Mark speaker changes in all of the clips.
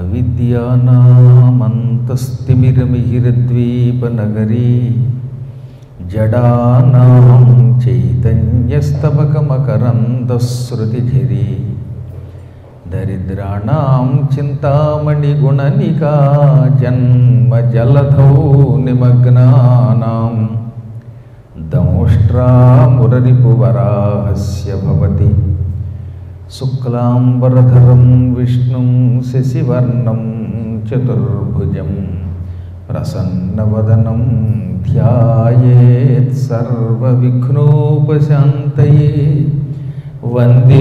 Speaker 1: అవిద్యానామంతస్తిమిరమిహిరద్వీపనగరీ జడానాం చైతన్యస్తబకమకరందశ్రుతిఝరీ దరిద్రాణం చింతామణిగుణనికా జన్మజలధౌ నిమగ్నానాం దంష్ట్రామురరిపువరాహస్య భవతి శుక్లాంబరధరం విష్ణుం శశివర్ణం చతుర్భుజం ప్రసన్నవదనం ధ్యాయేత్ సర్వవిఘ్నోపశాంతయే వందే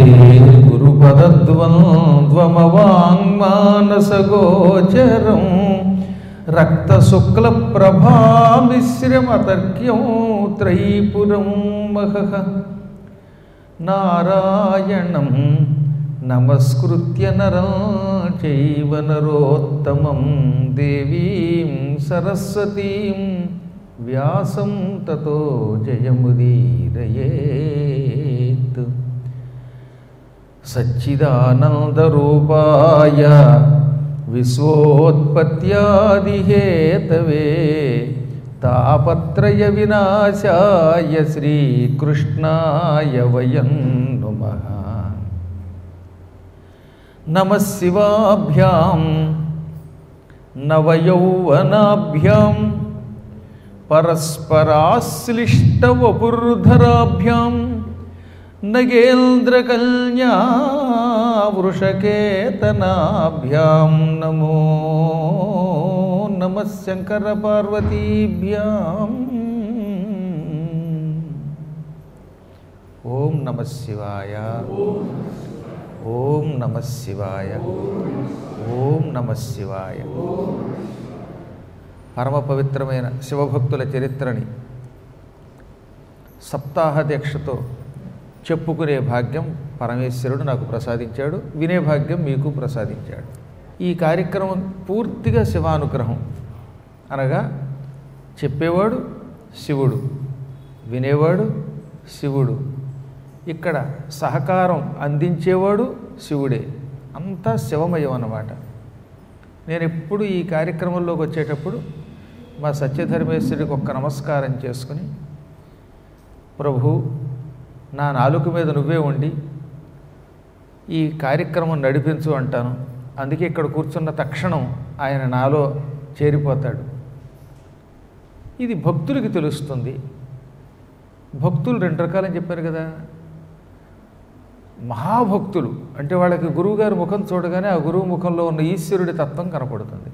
Speaker 1: గురుపదద్వంద్వమవాङ्మానసగోచరం రక్తశుక్లప్రభామిశ్రమతర్క్యం త్రైపురం మహః నారాయణం నమస్కృత్య నరం చైవ నరోత్తమం దేవీం సరస్వతీం వ్యాసం తతో జయముదీరయేత్ సచ్చిదానందరూపాయ విశ్వోత్పత్యాదిహేతవే తాపత్రయ వినాశాయ శ్రీకృష్ణాయ వయం నుమః నమః శివాభ్యాం నవయౌవనాభ్యాం పరస్పరాశ్లిష్టవపుర్ధరాభ్యాం నగేంద్రకల్యా వృషకేతనాభ్యాం నమో నమ శంకరపార్వతీభ్యాం ఓం నమ శివాయ ఓం నమ శివాయ ఓం నమ శివాయ పరమ పవిత్రమైన శివభక్తుల చరిత్రని సప్తాహ దీక్షతో చెప్పుకునే భాగ్యం పరమేశ్వరుడు నాకు ప్రసాదించాడు వినే భాగ్యం మీకు ప్రసాదించాడు ఈ కార్యక్రమం పూర్తిగా శివానుగ్రహం అనగా చెప్పేవాడు శివుడు వినేవాడు శివుడు ఇక్కడ సహకారం అందించేవాడు శివుడే అంతా శివమయం అన్నమాట నేను ఎప్పుడు ఈ కార్యక్రమంలోకి వచ్చేటప్పుడు మా సత్యధర్మేశ్వరుడికి ఒక్క నమస్కారం చేసుకుని ప్రభు నా నాలుక మీద నువ్వే ఉండి ఈ కార్యక్రమం నడిపించు అంటాను అందుకే ఇక్కడ కూర్చున్న తక్షణం ఆయన నాలో చేరిపోతాడు ఇది భక్తులకి తెలుస్తుంది భక్తులు రెండు రకాలని చెప్పారు కదా మహాభక్తులు అంటే వాళ్ళకి గురువుగారి ముఖం చూడగానే ఆ గురువు ముఖంలో ఉన్న ఈశ్వరుడి తత్వం కనపడుతుంది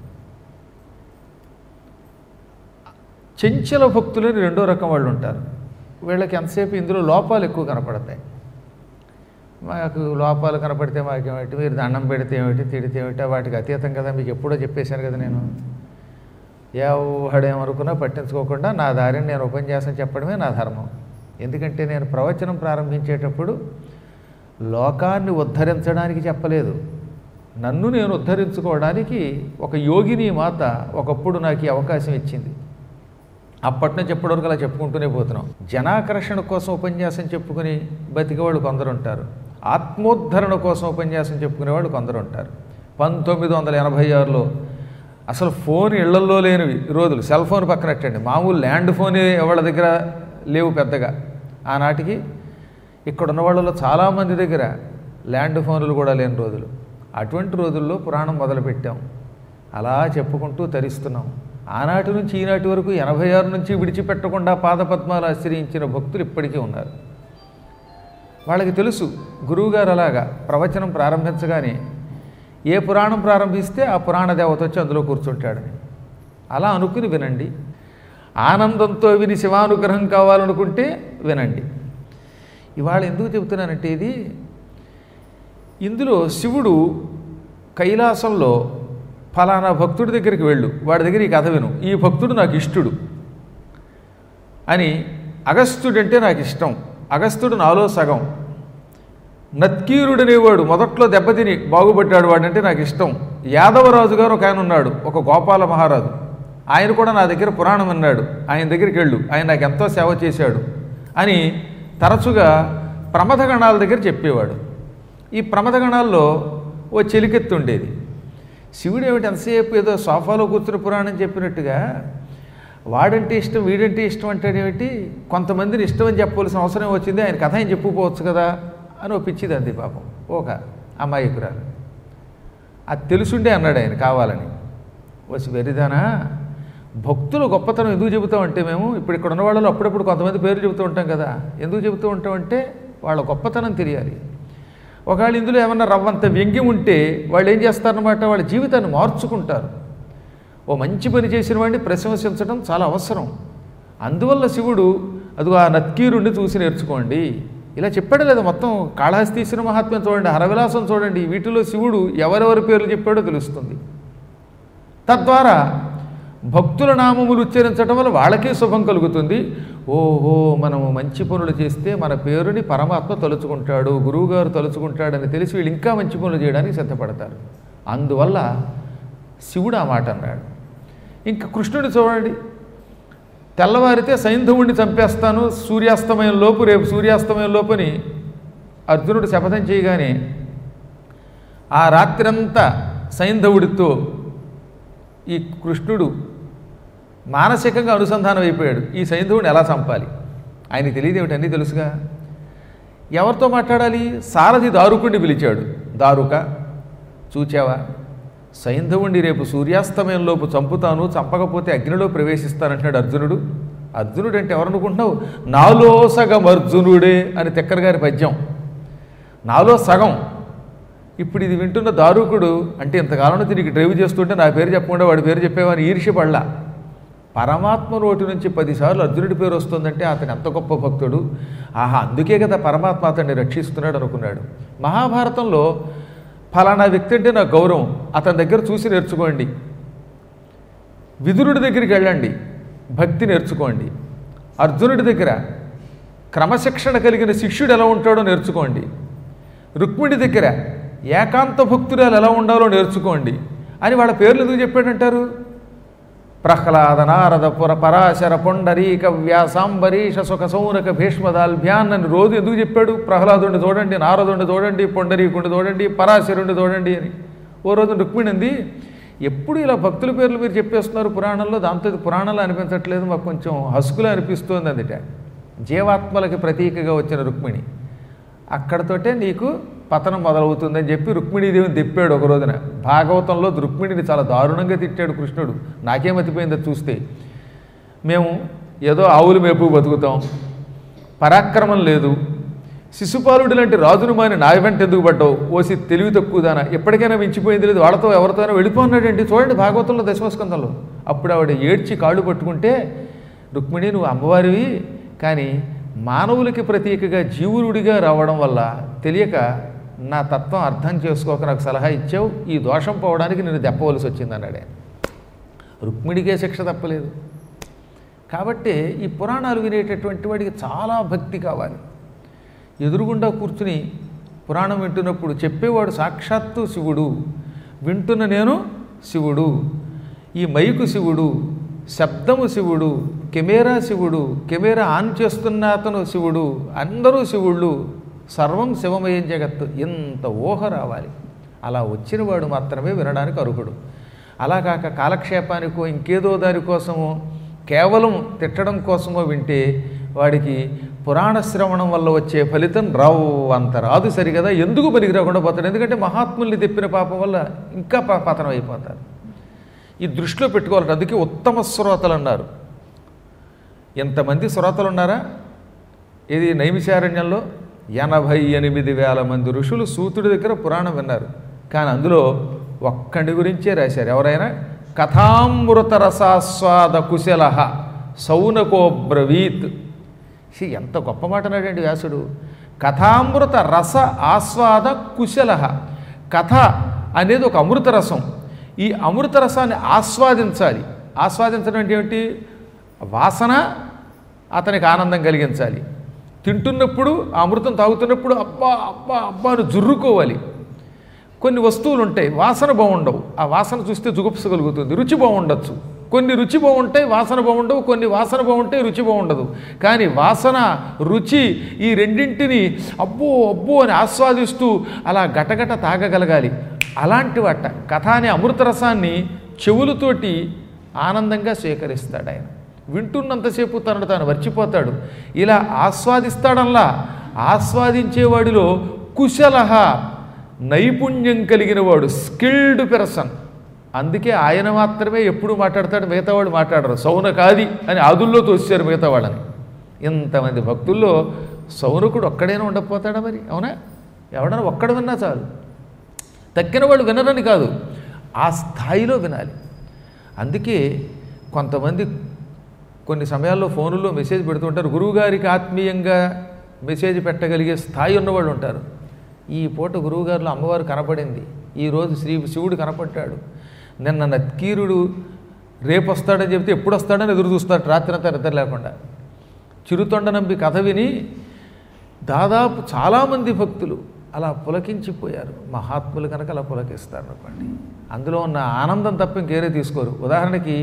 Speaker 1: చెంచల భక్తులని రెండో రకం వాళ్ళు ఉంటారు వీళ్ళకి ఎంతసేపు ఇందులో లోపాలు ఎక్కువ కనపడతాయి మాకు లోపాలు కనపడితే మాకేమిటి మీరు దండం పెడితే ఏమిటి తిడితే ఏమిటి వాటికి అతీతం కదా మీకు ఎప్పుడో చెప్పేశాను కదా నేను ఎవడేమనుకున్నా పట్టించుకోకుండా నా దారిని నేను ఉపన్యాసం చెప్పడమే నా ధర్మం ఎందుకంటే నేను ప్రవచనం ప్రారంభించేటప్పుడు లోకాన్ని ఉద్ధరించడానికి చెప్పలేదు నన్ను నేను ఉద్ధరించుకోవడానికి ఒక యోగిని మాత ఒకప్పుడు నాకు ఈ అవకాశం ఇచ్చింది అప్పటి నుంచి ఎప్పటివరకు అలా చెప్పుకుంటూనే పోతున్నాం జనాకర్షణ కోసం ఉపన్యాసం చెప్పుకుని బతికేవాళ్ళు కొందరు ఉంటారు ఆత్మోద్ధరణ కోసం ఉపన్యాసం చెప్పుకునేవాళ్ళు కొందరు ఉంటారు పంతొమ్మిది వందల ఎనభై ఆరులో అసలు ఫోన్ ఇళ్లల్లో లేనివి రోజులు సెల్ ఫోన్ పక్కనట్టండి మామూలు ల్యాండ్ ఫోన్ ఎవరి దగ్గర లేవు పెద్దగా ఆనాటికి ఇక్కడ ఉన్న వాళ్ళలో చాలామంది దగ్గర ల్యాండ్ ఫోన్లు కూడా లేని రోజులు అటువంటి రోజుల్లో పురాణం మొదలుపెట్టాం అలా చెప్పుకుంటూ తరిస్తున్నాం ఆనాటి నుంచి ఈనాటి వరకు ఎనభై ఆరు నుంచి విడిచిపెట్టకుండా పాదపద్మాలు ఆశ్రయించిన భక్తులు ఇప్పటికీ ఉన్నారు వాళ్ళకి తెలుసు గురువుగారు అలాగా ప్రవచనం ప్రారంభించగానే ఏ పురాణం ప్రారంభిస్తే ఆ పురాణ దేవత వచ్చి అందులో కూర్చుంటాడని అలా అనుకుని వినండి ఆనందంతో విని శివానుగ్రహం కావాలనుకుంటే వినండి ఇవాళ ఎందుకు చెబుతున్నానంటే ఇది ఇందులో శివుడు కైలాసంలో ఫలానా భక్తుడి దగ్గరికి వెళ్ళు వాడి దగ్గర ఈ కథ విను ఈ భక్తుడు నాకు ఇష్టుడు అని అగస్త్యుడంటే నాకు ఇష్టం అగస్త్యుడు నాలో సగం నత్కీరుడనేవాడు మొదట్లో దెబ్బతిని బాగుపడ్డాడు వాడంటే నాకు ఇష్టం యాదవరాజు గారు ఒక ఆయన ఉన్నాడు ఒక గోపాల మహారాజు ఆయన కూడా నా దగ్గర పురాణం విన్నాడు ఆయన దగ్గరికి వెళ్ళు ఆయన నాకు ఎంతో సేవ చేశాడు అని తరచుగా ప్రమథగణాల దగ్గర చెప్పేవాడు ఈ ప్రమథగణాల్లో ఓ చెలికెత్తు ఉండేది శివుడు ఏమిటి ఎంతసేపు ఏదో సోఫాలో కూర్చుని పురాణం చెప్పినట్టుగా వాడంటే ఇష్టం వీడంటే ఇష్టం అంటే ఏమిటి కొంతమందిని ఇష్టం అని చెప్పవలసిన అవసరం వచ్చింది ఆయన కథ ఆయన చెప్పుకోవచ్చు కదా అని ఒప్పించింది అంది పాపం ఒక అమాయకురాలు అది తెలుసుండే అన్నాడు ఆయన కావాలని వచ్చి వెరిదానా భక్తులు గొప్పతనం ఎందుకు చెబుతామంటే మేము ఇప్పుడు ఇక్కడ ఉన్న వాళ్ళలో అప్పుడప్పుడు కొంతమంది పేర్లు చెబుతూ ఉంటాం కదా ఎందుకు చెబుతూ ఉంటామంటే వాళ్ళ గొప్పతనం తెలియాలి ఒకవేళ ఇందులో ఏమన్నా రవ్వంత వ్యంగ్యం ఉంటే వాళ్ళు ఏం చేస్తారన్నమాట వాళ్ళ జీవితాన్ని మార్చుకుంటారు ఓ మంచి పని చేసిన వాడిని ప్రశంసించడం చాలా అవసరం అందువల్ల శివుడు అదిగో ఆ నత్కీరుణ్ణి చూసి నేర్చుకోండి ఇలా చెప్పాడు లేదా మొత్తం కాళహస్తీశ్వర మహాత్మ్యం చూడండి హరవిలాసం చూడండి వీటిలో శివుడు ఎవరెవరి పేర్లు చెప్పాడో తెలుస్తుంది తద్వారా భక్తుల నామములు ఉచ్చరించడం వల్ల వాళ్ళకే శుభం కలుగుతుంది ఓహో మనము మంచి పనులు చేస్తే మన పేరుని పరమాత్మ తలుచుకుంటాడు గురువుగారు తలుచుకుంటాడని తెలిసి వీళ్ళు ఇంకా మంచి పనులు చేయడానికి సిద్ధపడతారు అందువల్ల శివుడు ఆ మాట అన్నాడు ఇంకా కృష్ణుడు చూడండి తెల్లవారితే సైంధవుణ్ణి చంపేస్తాను సూర్యాస్తమయం లోపు రేపు సూర్యాస్తమయం లోపుని అర్జునుడు శపథం చేయగానే ఆ రాత్రంతా సైంధవుడితో ఈ కృష్ణుడు మానసికంగా అనుసంధానం అయిపోయాడు ఈ సైంధవుడిని ఎలా చంపాలి ఆయనకి తెలియదు ఏమిటి అన్నీ తెలుసుగా ఎవరితో మాట్లాడాలి సారథి దారుకుడిని పిలిచాడు దారుక చూచావా సైంధవుణ్ణి రేపు సూర్యాస్తమయంలోపు చంపుతాను చంపకపోతే అగ్నిలో ప్రవేశిస్తానంటున్నాడు అర్జునుడు అర్జునుడు అంటే ఎవరనుకుంటున్నావు నాలో సగం అర్జునుడే అని తిక్కర గారి పద్యం నాలో సగం ఇప్పుడు ఇది వింటున్న దారుకుడు అంటే ఇంతకాలం నుంచి నీకు డ్రైవ్ చేస్తుంటే నా పేరు చెప్పకుండా వాడి పేరు చెప్పేవాని ఈర్ష్యపడలా పరమాత్మ నోటి నుంచి పదిసార్లు అర్జునుడి పేరు వస్తుందంటే అతను ఎంత గొప్ప భక్తుడు ఆహా అందుకే కదా పరమాత్మ అతన్ని రక్షిస్తున్నాడు అనుకున్నాడు మహాభారతంలో ఫలానా వ్యక్తి అంటే నాకు గౌరవం అతని దగ్గర చూసి నేర్చుకోండి విదురుడి దగ్గరికి వెళ్ళండి భక్తి నేర్చుకోండి అర్జునుడి దగ్గర క్రమశిక్షణ కలిగిన శిష్యుడు ఎలా ఉంటాడో నేర్చుకోండి రుక్మిణి దగ్గర ఏకాంత భక్తురాలు ఎలా ఉండాలో నేర్చుకోండి అని వాళ్ళ పేర్లు ఎందుకు చెప్పాడంటారు ప్రహ్లాద నారద పుర పరాశర పొండరీక వ్యాసాంబరీష సుఖ సౌనక భీష్మదాల్భ్యాన్ అని రోజు ఎందుకు చెప్పాడు ప్రహ్లాదుని చూడండి నారదుని చూడండి పొండరీకుని చూడండి పరాశరుని చూడండి అని ఓ రోజు రుక్మిణి అంది ఎప్పుడు ఇలా భక్తుల పేర్లు మీరు చెప్పేస్తున్నారు పురాణంలో దాంతో ఇది పురాణంలో అనిపించట్లేదు మాకు కొంచెం హసుకులు అనిపిస్తుంది అందుట జీవాత్మలకి ప్రతీకగా వచ్చిన రుక్మిణి అక్కడతోటే నీకు పతనం మొదలవుతుందని చెప్పి రుక్మిణీదేవిని తిప్పాడు ఒక రోజున భాగవతంలో రుక్మిణిని చాలా దారుణంగా తిట్టాడు కృష్ణుడు నాకేం మతిపోయిందో చూస్తే మేము ఏదో ఆవులు మేపు బతుకుతాం పరాక్రమం లేదు శిశుపాలుడు లాంటి రాజును మాని నా వెంట ఎందుకు పడ్డావు ఓసి తెలివి తక్కువదానా ఎప్పటికైనా మించిపోయింది లేదు వాళ్ళతో ఎవరితోనో వెళ్ళిపోన్నాడండి చూడండి భాగవతంలో దశమస్కందంలో అప్పుడు ఆవిడ ఏడ్చి కాళ్ళు పట్టుకుంటే రుక్మిణి నువ్వు అమ్మవారివి కానీ మానవులకి ప్రతీకగా జీవుడిగా రావడం వల్ల తెలియక నా తత్వం అర్థం చేసుకోక నాకు సలహా ఇచ్చావు ఈ దోషం పోవడానికి నేను దెప్పవలసి వచ్చింది అన్నాడు ఆయన రుక్మిణికే శిక్ష తప్పలేదు కాబట్టి ఈ పురాణాలు వినేటటువంటి వాడికి చాలా భక్తి కావాలి ఎదురుగుండా కూర్చుని పురాణం వింటున్నప్పుడు చెప్పేవాడు సాక్షాత్తు శివుడు వింటున్న నేను శివుడు ఈ మైకు శివుడు శబ్దము శివుడు కెమెరా శివుడు కెమెరా ఆన్ చేస్తున్న అతను శివుడు అందరూ శివుళ్ళు సర్వం శివమయం జగత్తు ఇంత ఊహ రావాలి అలా వచ్చినవాడు మాత్రమే వినడానికి అర్హుడు అలా కాక కాలక్షేపానికో ఇంకేదో దానికోసమో కేవలం తిట్టడం కోసమో వింటే వాడికి పురాణ శ్రవణం వల్ల వచ్చే ఫలితం రావు అంత రాదు సరిగదా ఎందుకు పనికి రాకుండా పోతాడు ఎందుకంటే మహాత్ముల్ని తెప్పిన పాపం వల్ల ఇంకా ప- పతనం అయిపోతారు ఈ దృష్టిలో పెట్టుకోవాలి అందుకే ఉత్తమ శ్రోతలు అన్నారు ఎంతమంది శ్రోతలు ఉన్నారా ఇది నైమిషారణ్యంలో ఎనభై ఎనిమిది వేల మంది ఋషులు సూతుడి దగ్గర పురాణం విన్నారు కానీ అందులో ఒక్కడి గురించే రాశారు ఎవరైనా కథామృత రసాస్వాద కుశల సౌనకోబ్రవీత్ శ్రీ ఎంత గొప్ప మాట అన్నాడండి వ్యాసుడు కథామృత రస ఆస్వాద కుశల కథ అనేది ఒక అమృత రసం ఈ అమృత రసాన్ని ఆస్వాదించాలి ఆస్వాదించడం అంటే ఏమిటి వాసన అతనికి ఆనందం కలిగించాలి తింటున్నప్పుడు ఆ అమృతం తాగుతున్నప్పుడు అబ్బా అబ్బా అబ్బా అని జుర్రుకోవాలి కొన్ని వస్తువులు ఉంటాయి వాసన బాగుండవు ఆ వాసన చూస్తే జుగుప్స కలుగుతుంది రుచి బాగుండొచ్చు కొన్ని రుచి బాగుంటాయి వాసన బాగుండవు కొన్ని వాసన బాగుంటాయి రుచి బాగుండదు కానీ వాసన రుచి ఈ రెండింటిని అబ్బో అబ్బో అని ఆస్వాదిస్తూ అలా గటగట తాగగలగాలి అలాంటి వాట కథ అనే అమృతరసాన్ని చెవులతోటి ఆనందంగా స్వీకరిస్తాడు ఆయన వింటున్నంతసేపు తనను తాను మర్చిపోతాడు ఇలా ఆస్వాదిస్తాడల్లా ఆస్వాదించేవాడిలో కుశలహ నైపుణ్యం కలిగిన వాడు స్కిల్డ్ పెర్సన్ అందుకే ఆయన మాత్రమే ఎప్పుడు మాట్లాడతాడు మిగతా వాళ్ళు మాట్లాడరు సౌన కాది అని ఆదుల్లో తోసారు మిగతా వాళ్ళని ఇంతమంది భక్తుల్లో సౌనకుడు ఒక్కడైనా ఉండకపోతాడా మరి అవునా ఎవడన్నా ఒక్కడు విన్నా చాలు తక్కిన వాళ్ళు వినరని కాదు ఆ స్థాయిలో వినాలి అందుకే కొంతమంది కొన్ని సమయాల్లో ఫోనుల్లో మెసేజ్ పెడుతుంటారు గురువుగారికి ఆత్మీయంగా మెసేజ్ పెట్టగలిగే స్థాయి ఉన్నవాళ్ళు ఉంటారు ఈ పూట గురువుగారిలో అమ్మవారు కనపడింది ఈరోజు శ్రీ శివుడు కనపడ్డాడు నిన్న నత్కీరుడు రేపు వస్తాడని చెప్తే ఎప్పుడు వస్తాడని ఎదురు చూస్తాడు రాత్రి అంతా నిద్ర లేకుండా చిరుతొండ నంబి కథ విని దాదాపు చాలామంది భక్తులు అలా పులకించిపోయారు మహాత్ములు కనుక అలా పులకిస్తారు అనుకోండి అందులో ఉన్న ఆనందం తప్ప ఇంకేరే తీసుకోరు ఉదాహరణకి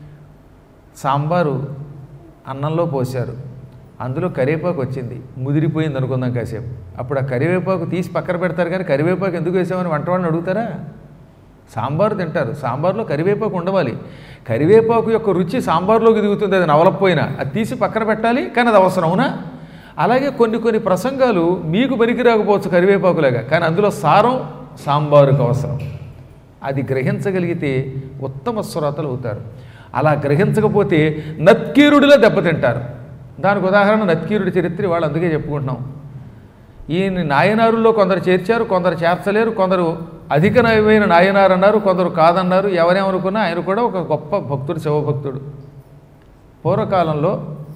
Speaker 1: సాంబారు అన్నంలో పోశారు అందులో కరివేపాకు వచ్చింది ముదిరిపోయింది అనుకుందాం కాసేపు అప్పుడు ఆ కరివేపాకు తీసి పక్కన పెడతారు కానీ కరివేపాకు ఎందుకు వేసామని వంటవాడిని అడుగుతారా సాంబారు తింటారు సాంబార్లో కరివేపాకు ఉండవాలి కరివేపాకు యొక్క రుచి సాంబార్లోకి దిగుతుంది అది నవలపోయినా అది తీసి పక్కన పెట్టాలి కానీ అది అవసరం అవునా అలాగే కొన్ని కొన్ని ప్రసంగాలు మీకు పనికి రాకపోవచ్చు కరివేపాకులాగా కానీ అందులో సారం సాంబారుకు అవసరం అది గ్రహించగలిగితే ఉత్తమ శ్రోతలు అవుతారు అలా గ్రహించకపోతే నత్కీరుడిలో దెబ్బతింటారు దానికి ఉదాహరణ నత్కీరుడి చరిత్ర వాళ్ళు అందుకే చెప్పుకుంటున్నాం ఈయన నాయనారుల్లో కొందరు చేర్చారు కొందరు చేర్చలేరు కొందరు అధిక నయమైన నాయనారు అన్నారు కొందరు కాదన్నారు ఎవరేమనుకున్నా ఆయన కూడా ఒక గొప్ప భక్తుడు శివభక్తుడు పూర్వకాలంలో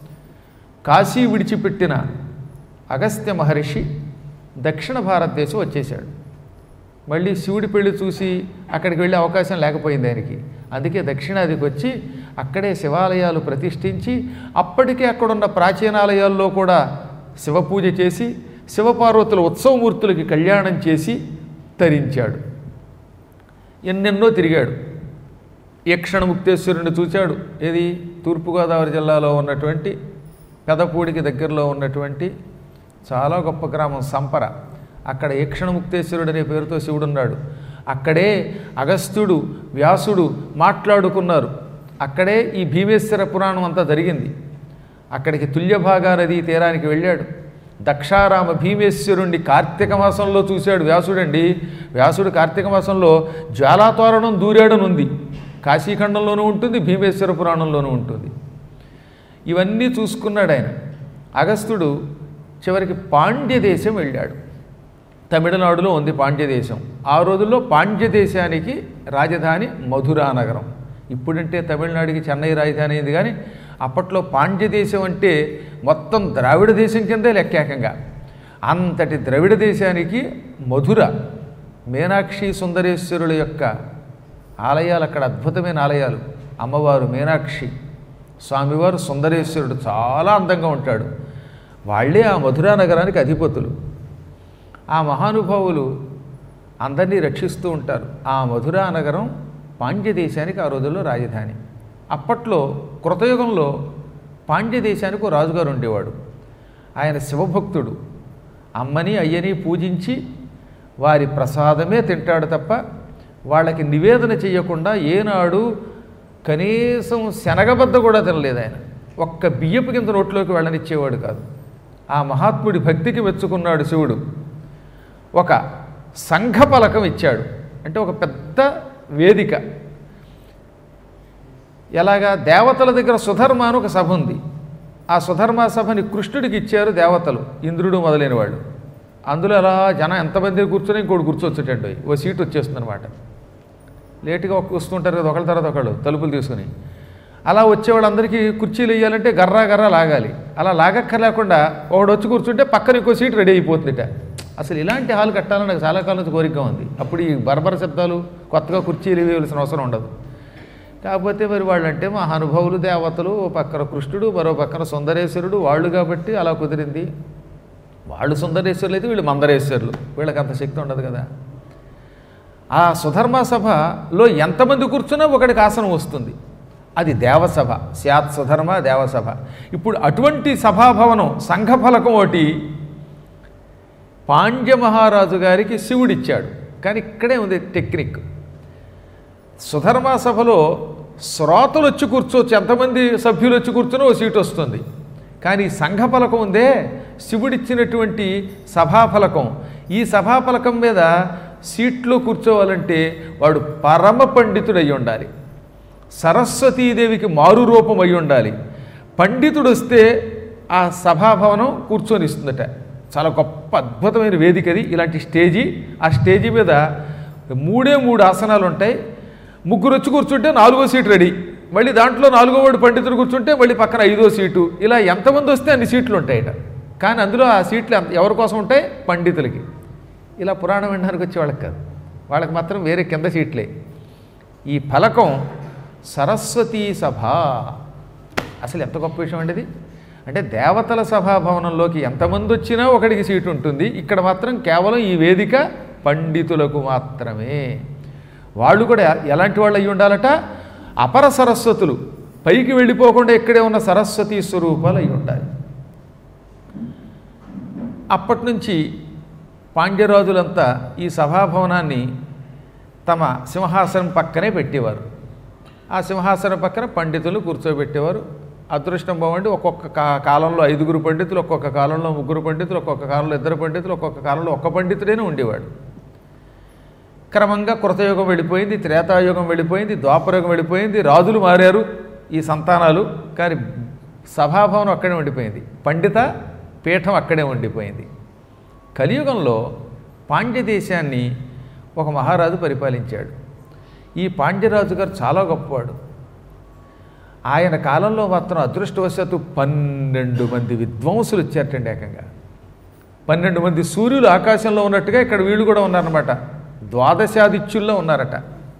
Speaker 1: కాశీ విడిచిపెట్టిన అగస్త్య మహర్షి దక్షిణ భారతదేశం వచ్చేశాడు మళ్ళీ శివుడి పెళ్లి చూసి అక్కడికి వెళ్ళే అవకాశం లేకపోయింది ఆయనకి అందుకే దక్షిణాదికి వచ్చి అక్కడే శివాలయాలు ప్రతిష్ఠించి అప్పటికే అక్కడున్న ప్రాచీనాలయాల్లో కూడా శివపూజ చేసి శివపార్వతుల ఉత్సవమూర్తులకి కళ్యాణం చేసి తరించాడు ఎన్నెన్నో తిరిగాడు యక్షణ ముక్తేశ్వరుని చూశాడు ఏది తూర్పుగోదావరి జిల్లాలో ఉన్నటువంటి పెదపూడికి దగ్గరలో ఉన్నటువంటి చాలా గొప్ప గ్రామం సంపర అక్కడ యక్షణ ముక్తేశ్వరుడు అనే పేరుతో శివుడు ఉన్నాడు అక్కడే అగస్త్యుడు వ్యాసుడు మాట్లాడుకున్నారు అక్కడే ఈ భీమేశ్వర పురాణం అంతా జరిగింది అక్కడికి తుల్యభాగా నదీ తీరానికి వెళ్ళాడు దక్షారామ భీమేశ్వరుణ్ణి కార్తీక మాసంలో చూశాడు వ్యాసుడండి వ్యాసుడు కార్తీక మాసంలో జ్వాలాతోరణం దూరాడనుంది కాశీఖండంలోనూ ఉంటుంది భీమేశ్వర పురాణంలోనూ ఉంటుంది ఇవన్నీ చూసుకున్నాడు ఆయన అగస్త్యుడు చివరికి పాండ్య దేశం వెళ్ళాడు తమిళనాడులో ఉంది పాండ్య దేశం ఆ రోజుల్లో పాండ్య దేశానికి రాజధాని మధురా నగరం ఇప్పుడంటే తమిళనాడుకి చెన్నై రాజధాని అయింది కానీ అప్పట్లో పాండ్య దేశం అంటే మొత్తం ద్రావిడ దేశం కిందే లెక్కేకంగా అంతటి ద్రవిడ దేశానికి మధుర మీనాక్షి సుందరేశ్వరుల యొక్క ఆలయాలు అక్కడ అద్భుతమైన ఆలయాలు అమ్మవారు మీనాక్షి స్వామివారు సుందరేశ్వరుడు చాలా అందంగా ఉంటాడు వాళ్ళే ఆ మధురా నగరానికి అధిపతులు ఆ మహానుభావులు అందరినీ రక్షిస్తూ ఉంటారు ఆ మధురా నగరం పాండ్య దేశానికి ఆ రోజుల్లో రాజధాని అప్పట్లో కృతయుగంలో పాండ్య దేశానికి ఓ రాజుగారు ఉండేవాడు ఆయన శివభక్తుడు అమ్మని అయ్యని పూజించి వారి ప్రసాదమే తింటాడు తప్ప వాళ్ళకి నివేదన చేయకుండా ఏనాడు కనీసం శనగబద్ద కూడా తినలేదు ఆయన ఒక్క బియ్యపు కింద నోట్లోకి వెళ్ళనిచ్చేవాడు కాదు ఆ మహాత్ముడి భక్తికి మెచ్చుకున్నాడు శివుడు ఒక సంఘపలకం ఇచ్చాడు అంటే ఒక పెద్ద వేదిక ఎలాగా దేవతల దగ్గర సుధర్మ అని ఒక సభ ఉంది ఆ సుధర్మ సభని కృష్ణుడికి ఇచ్చారు దేవతలు ఇంద్రుడు మొదలైన వాళ్ళు అందులో అలా జనం ఎంతమంది కూర్చొని ఇంకోటి కూర్చోవచ్చేటండి ఓ సీట్ వచ్చేస్తుంది అనమాట లేటుగా ఒక వస్తుంటారు కదా ఒకళ్ళ తర్వాత ఒకళ్ళు తలుపులు తీసుకుని అలా వచ్చే వాళ్ళందరికీ కుర్చీలు వేయాలంటే గర్రా గర్రా లాగాలి అలా లాగక్కర్లేకుండా ఒకడు వచ్చి కూర్చుంటే పక్కన ఇంకో సీట్ రెడీ అయిపోతుందిట అసలు ఇలాంటి హాల్ కట్టాలని నాకు చాలా కాలం నుంచి కోరిక ఉంది అప్పుడు ఈ బర్బర శబ్దాలు కొత్తగా కుర్చీలు వేయవలసిన అవసరం ఉండదు కాకపోతే మరి వాళ్ళంటే మహానుభావులు దేవతలు ఓ పక్కన కృష్ణుడు మరో పక్కన సుందరేశ్వరుడు వాళ్ళు కాబట్టి అలా కుదిరింది వాళ్ళు సుందరేశ్వరులు అయితే వీళ్ళు మందరేశ్వరులు వీళ్ళకి అంత శక్తి ఉండదు కదా ఆ సుధర్మ సభలో ఎంతమంది కూర్చున్నా ఒకటికి ఆసనం వస్తుంది అది దేవసభ స్యాత్ సుధర్మ దేవసభ ఇప్పుడు అటువంటి సభాభవనం సంఘఫలకం ఒకటి పాండ్య మహారాజు గారికి శివుడిచ్చాడు కానీ ఇక్కడే ఉంది టెక్నిక్ సుధర్మ సభలో శ్రోతలు వచ్చి కూర్చోవచ్చు ఎంతమంది సభ్యులు వచ్చి కూర్చుని ఓ సీటు వస్తుంది కానీ సంఘ ఫలకం ఉందే శివుడిచ్చినటువంటి సభాఫలకం ఈ సభాఫలకం మీద సీట్లో కూర్చోవాలంటే వాడు పరమ పండితుడు అయి ఉండాలి సరస్వతీదేవికి మారు రూపం అయి ఉండాలి పండితుడు వస్తే ఆ సభాభవనం కూర్చొని ఇస్తుందట చాలా గొప్ప అద్భుతమైన వేదిక అది ఇలాంటి స్టేజీ ఆ స్టేజీ మీద మూడే మూడు ఆసనాలు ఉంటాయి ముగ్గురు వచ్చి కూర్చుంటే నాలుగో సీటు రెడీ మళ్ళీ దాంట్లో నాలుగో వాడు పండితుడు కూర్చుంటే మళ్ళీ పక్కన ఐదో సీటు ఇలా ఎంతమంది వస్తే అన్ని సీట్లు ఉంటాయట కానీ అందులో ఆ సీట్లు ఎంత- ఎవరి కోసం ఉంటాయి పండితులకి ఇలా పురాణం వినడానికి వచ్చే వాళ్ళకి కాదు వాళ్ళకి మాత్రం వేరే కింద సీట్లే ఈ ఫలకం సరస్వతీ సభ అసలు ఎంత గొప్ప విషయం అండి ఇది అంటే దేవతల సభాభవనంలోకి ఎంతమంది వచ్చినా ఒకడికి సీటు ఉంటుంది ఇక్కడ మాత్రం కేవలం ఈ వేదిక పండితులకు మాత్రమే వాళ్ళు కూడా ఎలాంటి వాళ్ళు అయి ఉండాలట అపర సరస్వతులు పైకి వెళ్ళిపోకుండా ఇక్కడే ఉన్న సరస్వతీ స్వరూపాలు అయి ఉండాలి అప్పటి నుంచి పాండ్యరాజులంతా ఈ సభాభవనాన్ని తమ సింహాసనం పక్కనే పెట్టేవారు ఆ సింహాసనం పక్కన పండితులు కూర్చోబెట్టేవారు అదృష్టం బాగుండి ఒక్కొక్క కా- కాలంలో ఐదుగురు పండితులు ఒక్కొక్క కాలంలో ముగ్గురు పండితులు ఒక్కొక్క కాలంలో ఇద్దరు పండితులు ఒక్కొక్క కాలంలో ఒక్క పండితుడైనా ఉండేవాడు క్రమంగా కృతయుగం వెళ్ళిపోయింది త్రేతాయుగం వెళ్ళిపోయింది ద్వాపరయుగం వెళ్ళిపోయింది రాజులు మారారు ఈ సంతానాలు కానీ సభాభవనం అక్కడే ఉండిపోయింది పండిత పీఠం అక్కడే ఉండిపోయింది కలియుగంలో పాండ్య దేశాన్ని ఒక మహారాజు పరిపాలించాడు ఈ పాండ్యరాజు గారు చాలా గొప్పవాడు ఆయన కాలంలో మాత్రం అదృష్టవశాత్తు పన్నెండు మంది విద్వాంసులు వచ్చారటండి ఏకంగా పన్నెండు మంది సూర్యులు ఆకాశంలో ఉన్నట్టుగా ఇక్కడ వీళ్ళు కూడా ఉన్నారన్నమాట ద్వాదశాదిత్యుల్లో ఉన్నారట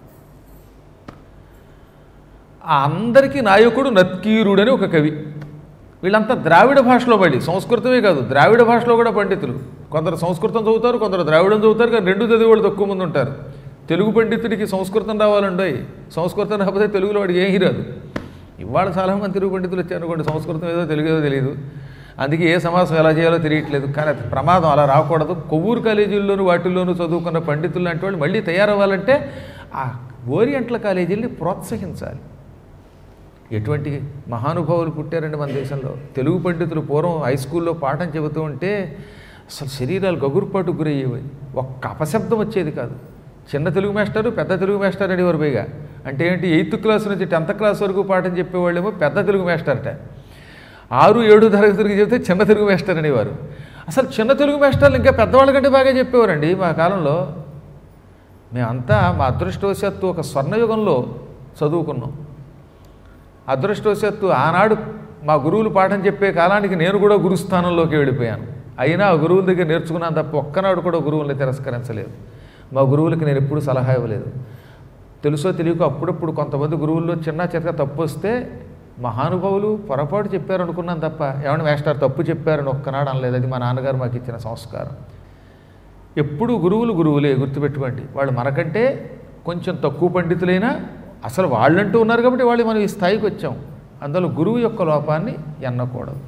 Speaker 1: ఆ అందరికీ నాయకుడు నత్కీరుడు అని ఒక కవి వీళ్ళంతా ద్రావిడ భాషలో పడి సంస్కృతమే కాదు ద్రావిడ భాషలో కూడా పండితులు కొందరు సంస్కృతం చదువుతారు కొందరు ద్రావిడం చదువుతారు కానీ రెండు చదివి వాళ్ళు తక్కువ మంది ఉంటారు తెలుగు పండితుడికి సంస్కృతం రావాలండి సంస్కృతం రాకపోతే తెలుగులో వాడికి ఏమీ రాదు ఇవాళ చాలామంది తెలుగు పండితులు వచ్చారు అనుకోండి సంస్కృతం ఏదో తెలుగు ఏదో తెలియదు అందుకే ఏ సమాసం ఎలా చేయాలో తెలియట్లేదు కానీ అది ప్రమాదం అలా రాకూడదు కొవ్వూరు కాలేజీల్లోనూ వాటిల్లోనూ చదువుకున్న పండితులు లాంటి వాళ్ళు మళ్ళీ తయారవ్వాలంటే ఆ ఓరియంట్ల కాలేజీల్ని ప్రోత్సహించాలి ఎటువంటి మహానుభావులు పుట్టారండి మన దేశంలో తెలుగు పండితులు పూర్వం హై స్కూల్లో పాఠం చెబుతూ ఉంటే అసలు శరీరాలు గగురుపాటు గురయ్యేవి ఒక్క అపశబ్దం వచ్చేది కాదు చిన్న తెలుగు మాస్టరు పెద్ద తెలుగు మాస్టర్ అనేవారు పైగా అంటే ఏంటి ఎయిత్ క్లాస్ నుంచి టెన్త్ క్లాస్ వరకు పాఠం చెప్పేవాళ్ళేమో పెద్ద తెలుగు మాస్టర్ట ఆరు ఏడు తరగతులకి చెబితే చిన్న తెలుగు మాస్టర్ అనేవారు అసలు చిన్న తెలుగు మాస్టర్లు ఇంకా పెద్దవాళ్ళ కంటే బాగా చెప్పేవారండి మా కాలంలో మేమంతా మా అదృష్టవశాత్తు ఒక స్వర్ణయుగంలో చదువుకున్నాం అదృష్టవశాత్తు ఆనాడు మా గురువులు పాఠం చెప్పే కాలానికి నేను కూడా గురుస్థానంలోకి వెళ్ళిపోయాను అయినా ఆ గురువుల దగ్గర నేర్చుకున్నాను తప్ప ఒక్కనాడు కూడా గురువుల్ని తిరస్కరించలేదు మా గురువులకి నేను ఎప్పుడూ సలహా ఇవ్వలేదు తెలుసో తెలియకో అప్పుడప్పుడు కొంతమంది గురువుల్లో చిన్న చితక తప్పు వస్తే మహానుభావులు పొరపాటు చెప్పారు అనుకున్నాను తప్ప ఏమన్నా వేస్తారు తప్పు చెప్పారని ఒక్కనాడు అనలేదు అది మా నాన్నగారు మాకు ఇచ్చిన సంస్కారం ఎప్పుడు గురువులు గురువులే గుర్తుపెట్టుకోండి వాళ్ళు మనకంటే కొంచెం తక్కువ పండితులైనా అసలు వాళ్ళంటూ ఉన్నారు కాబట్టి వాళ్ళు మనం ఈ స్థాయికి వచ్చాం అందులో గురువు యొక్క లోపాన్ని ఎన్నకూడదు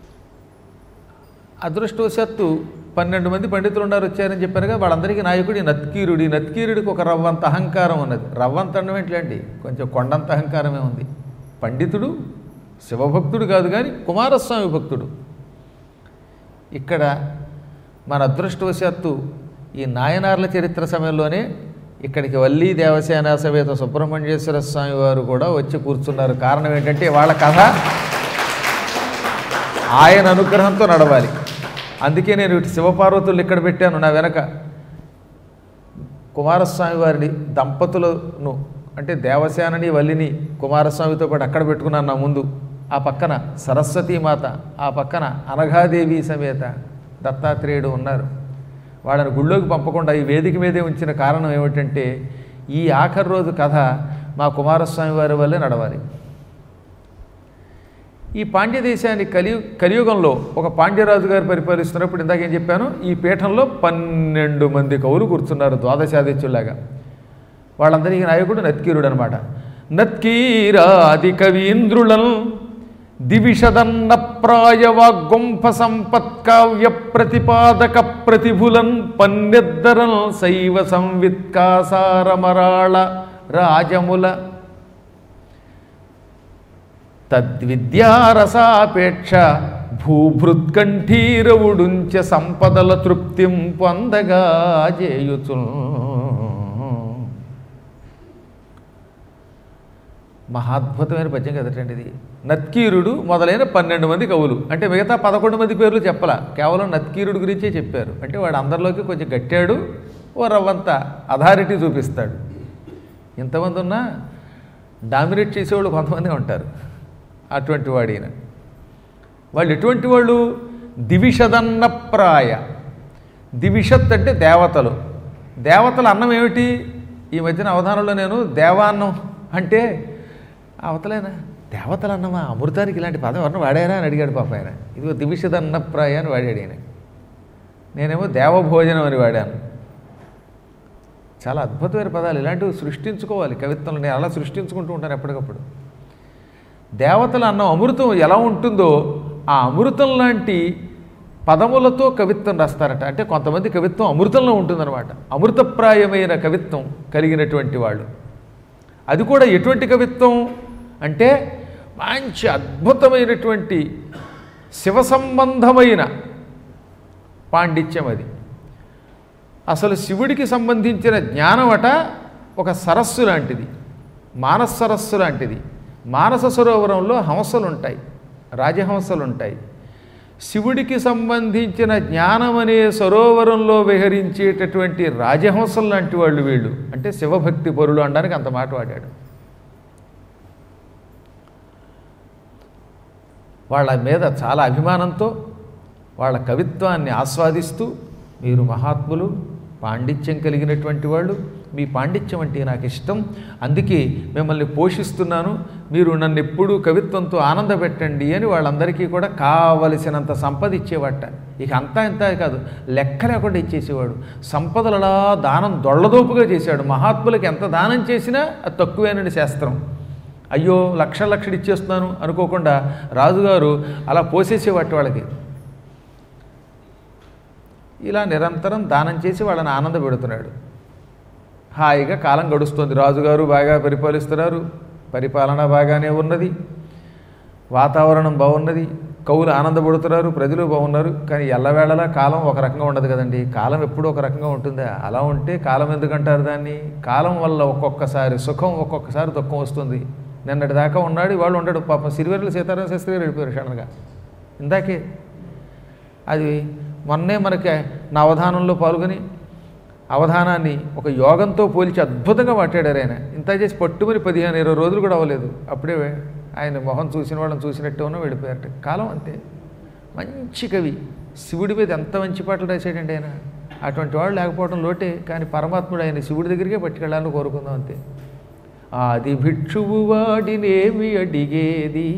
Speaker 1: అదృష్టవశాత్తు పన్నెండు మంది పండితులు ఉన్నారు వచ్చారని చెప్పారుగా వాళ్ళందరికీ నాయకుడు ఈ నత్కీరుడు ఈ నత్కీరుడికి ఒక రవ్వంత అహంకారం ఉన్నది రవ్వంత అనడం ఏంటండి కొంచెం కొండంత అహంకారమే ఉంది పండితుడు శివభక్తుడు కాదు కానీ కుమారస్వామి భక్తుడు ఇక్కడ మన అదృష్టవశాత్తు ఈ నాయనార్ల చరిత్ర సమయంలోనే ఇక్కడికి వల్లీ దేవసేన సమేత సుబ్రహ్మణ్యేశ్వర స్వామి వారు కూడా వచ్చి కూర్చున్నారు కారణం ఏంటంటే వాళ్ళ కథ ఆయన అనుగ్రహంతో నడవాలి అందుకే నేను ఇటు శివపార్వతులు ఇక్కడ పెట్టాను నా వెనక కుమారస్వామి వారిని దంపతులను అంటే దేవసేనని వల్లిని కుమారస్వామితో పాటు అక్కడ పెట్టుకున్నాను నా ముందు ఆ పక్కన సరస్వతీమాత ఆ పక్కన అనఘాదేవి సమేత దత్తాత్రేయుడు ఉన్నారు వాళ్ళని గుళ్ళోకి పంపకుండా ఈ వేదిక మీదే ఉంచిన కారణం ఏమిటంటే ఈ ఆఖరి రోజు కథ మా కుమారస్వామి వారి వల్లే నడవాలి ఈ పాండ్య దేశాన్ని కలి కలియుగంలో ఒక పాండ్యరాజు గారు పరిపాలిస్తున్నప్పుడు ఇందాక ఏం చెప్పాను ఈ పీఠంలో పన్నెండు మంది కవులు కూర్చున్నారు ద్వాదశాదిత్యులాగా వాళ్ళందరికీ నాయకుడు నత్కీరుడు అనమాట నత్కీరాది కవీంద్రులను దివిషదన్న ప్రాయవాగ్గొంఫ సంపత్కావ్య ప్రతిపాదక ప్రతిభులన్ పన్నెద్దరం శైవ సంవిత్కాసారమరాళ రాజముల తద్విద్యారసాపేక్ష భూభృత్కంఠీరవుడుంచ సంపదల తృప్తిం పొందగా చేయుచు మహాద్భుతమైన పద్యం కదటండి ఇది నత్కీరుడు మొదలైన పన్నెండు మంది కవులు అంటే మిగతా పదకొండు మంది పేర్లు చెప్పలా కేవలం నత్కీరుడు గురించే చెప్పారు అంటే వాడు అందరిలోకి కొంచెం గట్టాడు ఓ రవ్వంత అథారిటీ చూపిస్తాడు ఇంతమంది ఉన్నా డామినేట్ చేసేవాళ్ళు కొంతమంది ఉంటారు అటువంటి వాడు ఈయన వాళ్ళు ఎటువంటి వాళ్ళు దివిషదన్న ప్రాయ దివిషత్ అంటే దేవతలు దేవతల అన్నం ఏమిటి ఈ మధ్యన అవధానంలో నేను దేవాన్నం అంటే అవతలేనా దేవతల అన్నమా అమృతానికి ఇలాంటి పదం ఎవరన్నా వాడారా అని అడిగాడు పాప ఆయన ఇదిగో దివిషదన్న ప్రాయ అని వాడాడు ఈయన నేనేమో దేవభోజనం అని వాడాను చాలా అద్భుతమైన పదాలు ఇలాంటివి సృష్టించుకోవాలి కవిత్వంలో నేను అలా సృష్టించుకుంటూ ఉంటాను ఎప్పటికప్పుడు దేవతల అన్నం అమృతం ఎలా ఉంటుందో ఆ అమృతం లాంటి పదములతో కవిత్వం రాస్తారట అంటే కొంతమంది కవిత్వం అమృతంలో ఉంటుందన్నమాట అమృతప్రాయమైన కవిత్వం కలిగినటువంటి వాళ్ళు అది కూడా ఎటువంటి కవిత్వం అంటే మంచి అద్భుతమైనటువంటి శివ సంబంధమైన పాండిత్యం అది అసలు శివుడికి సంబంధించిన జ్ఞానమట ఒక సరస్సు లాంటిది మానస సరస్సు లాంటిది మానస సరోవరంలో హంసలు ఉంటాయి రాజహంసలు ఉంటాయి శివుడికి సంబంధించిన జ్ఞానం అనే సరోవరంలో విహరించేటటువంటి రాజహంసలు లాంటి వాళ్ళు వీళ్ళు అంటే శివభక్తి పరులు అనడానికి అంత మాట వాడాడు వాళ్ళ మీద చాలా అభిమానంతో వాళ్ళ కవిత్వాన్ని ఆస్వాదిస్తూ మీరు మహాత్ములు పాండిత్యం కలిగినటువంటి వాళ్ళు మీ పాండిత్యం అంటే నాకు ఇష్టం అందుకే మిమ్మల్ని పోషిస్తున్నాను మీరు నన్ను ఎప్పుడూ కవిత్వంతో ఆనందపెట్టండి అని వాళ్ళందరికీ కూడా కావలసినంత సంపద ఇచ్చేవాట ఇక అంతా ఇంత కాదు లెక్క లేకుండా ఇచ్చేసేవాడు సంపదలు అలా దానం దొళ్ళదోపుగా చేశాడు మహాత్ములకు ఎంత దానం చేసినా అది తక్కువేనని శాస్త్రం అయ్యో లక్ష లక్షలు ఇచ్చేస్తున్నాను అనుకోకుండా రాజుగారు అలా పోసేసేవాటి వాళ్ళకి ఇలా నిరంతరం దానం చేసి వాళ్ళని ఆనంద పెడుతున్నాడు హాయిగా కాలం గడుస్తుంది రాజుగారు బాగా పరిపాలిస్తున్నారు పరిపాలన బాగానే ఉన్నది వాతావరణం బాగున్నది కవులు ఆనందపడుతున్నారు ప్రజలు బాగున్నారు కానీ ఎల్లవేళలా కాలం ఒక రకంగా ఉండదు కదండి కాలం ఎప్పుడూ ఒక రకంగా ఉంటుందా అలా ఉంటే కాలం ఎందుకంటారు దాన్ని కాలం వల్ల ఒక్కొక్కసారి సుఖం ఒక్కొక్కసారి దుఃఖం వస్తుంది నిన్నటి దాకా ఉన్నాడు వాళ్ళు ఉండడు పాపం సిరివెర్ల సీతారామ శాస్త్రి గారు వెళ్ళిపోయారు సడన్గా ఇందాకే అది మొన్నే మనకి నా అవధానంలో పాల్గొని అవధానాన్ని ఒక యోగంతో పోల్చి అద్భుతంగా మాట్లాడారు ఆయన ఇంత చేసి పట్టుమని పదిహేను ఇరవై రోజులు కూడా అవ్వలేదు అప్పుడే ఆయన మొహం చూసిన వాళ్ళని చూసినట్టు ఉన్న వెళ్ళిపోయారట కాలం అంతే మంచి కవి శివుడి మీద ఎంత మంచి పాటలు రాశాడండి ఆయన అటువంటి వాడు లేకపోవడం లోటే కానీ పరమాత్ముడు ఆయన శివుడి దగ్గరికే పట్టుకెళ్ళాలని కోరుకుందాం అంతే ఆది భిక్షువు వాడినేమి అడిగేది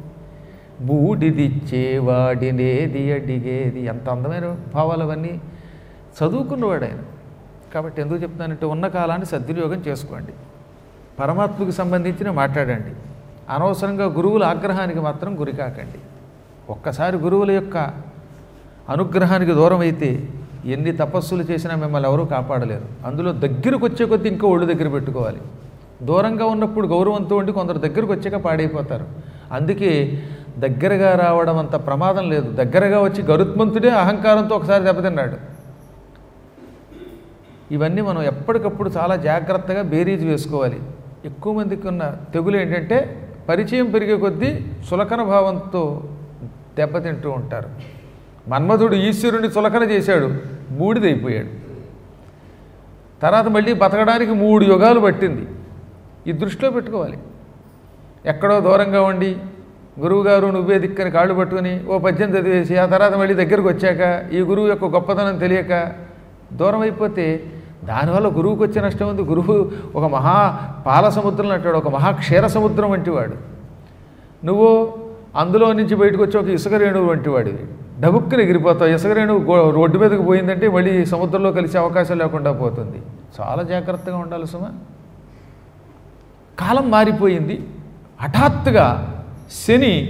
Speaker 1: బూడిదిచ్చేవాడినేది అడిగేది ఎంత అందమైన భావాలు అవన్నీ చదువుకున్నవాడు ఆయన కాబట్టి ఎందుకు చెప్తానంటే ఉన్న కాలాన్ని సద్వినియోగం చేసుకోండి పరమాత్మకు సంబంధించిన మాట్లాడండి అనవసరంగా గురువుల ఆగ్రహానికి మాత్రం గురి కాకండి ఒక్కసారి గురువుల యొక్క అనుగ్రహానికి దూరం అయితే ఎన్ని తపస్సులు చేసినా మిమ్మల్ని ఎవరూ కాపాడలేరు అందులో దగ్గరకు వచ్చే కొద్దీ ఇంకా ఒళ్ళు దగ్గర పెట్టుకోవాలి దూరంగా ఉన్నప్పుడు గౌరవంతో ఉండి కొందరు దగ్గరకు వచ్చాక పాడైపోతారు అందుకే దగ్గరగా రావడం అంత ప్రమాదం లేదు దగ్గరగా వచ్చి గరుత్మంతుడే అహంకారంతో ఒకసారి దెబ్బతిన్నాడు ఇవన్నీ మనం ఎప్పటికప్పుడు చాలా జాగ్రత్తగా బేరీజ్ వేసుకోవాలి ఎక్కువ మందికి ఉన్న తెగులు ఏంటంటే పరిచయం పెరిగే కొద్దీ చులకన భావంతో దెబ్బతింటూ ఉంటారు మన్మధుడు ఈశ్వరుని చులకన చేశాడు బూడిదైపోయాడు తర్వాత మళ్ళీ బతకడానికి మూడు యుగాలు పట్టింది ఈ దృష్టిలో పెట్టుకోవాలి ఎక్కడో దూరంగా ఉండి గురువుగారు నువ్వే దిక్కని కాళ్ళు పట్టుకుని ఓ పద్యం చదివేసి ఆ తర్వాత మళ్ళీ దగ్గరకు వచ్చాక ఈ గురువు యొక్క గొప్పతనం తెలియక దూరం అయిపోతే దానివల్ల గురువుకు వచ్చే నష్టం ఉంది గురువు ఒక మహా పాల సముద్రం అంటాడు ఒక మహా క్షీర సముద్రం వంటి వాడు నువ్వు అందులో నుంచి బయటకు వచ్చి ఒక ఇసుక రేణువు వంటి వాడివి డబుక్కుని ఎగిరిపోతావు ఇసుక రేణువు గో- రోడ్డు మీదకి పోయిందంటే మళ్ళీ సముద్రంలో కలిసే అవకాశం లేకుండా పోతుంది చాలా జాగ్రత్తగా ఉండాలి సుమా కాలం మారిపోయింది హఠాత్తుగా శని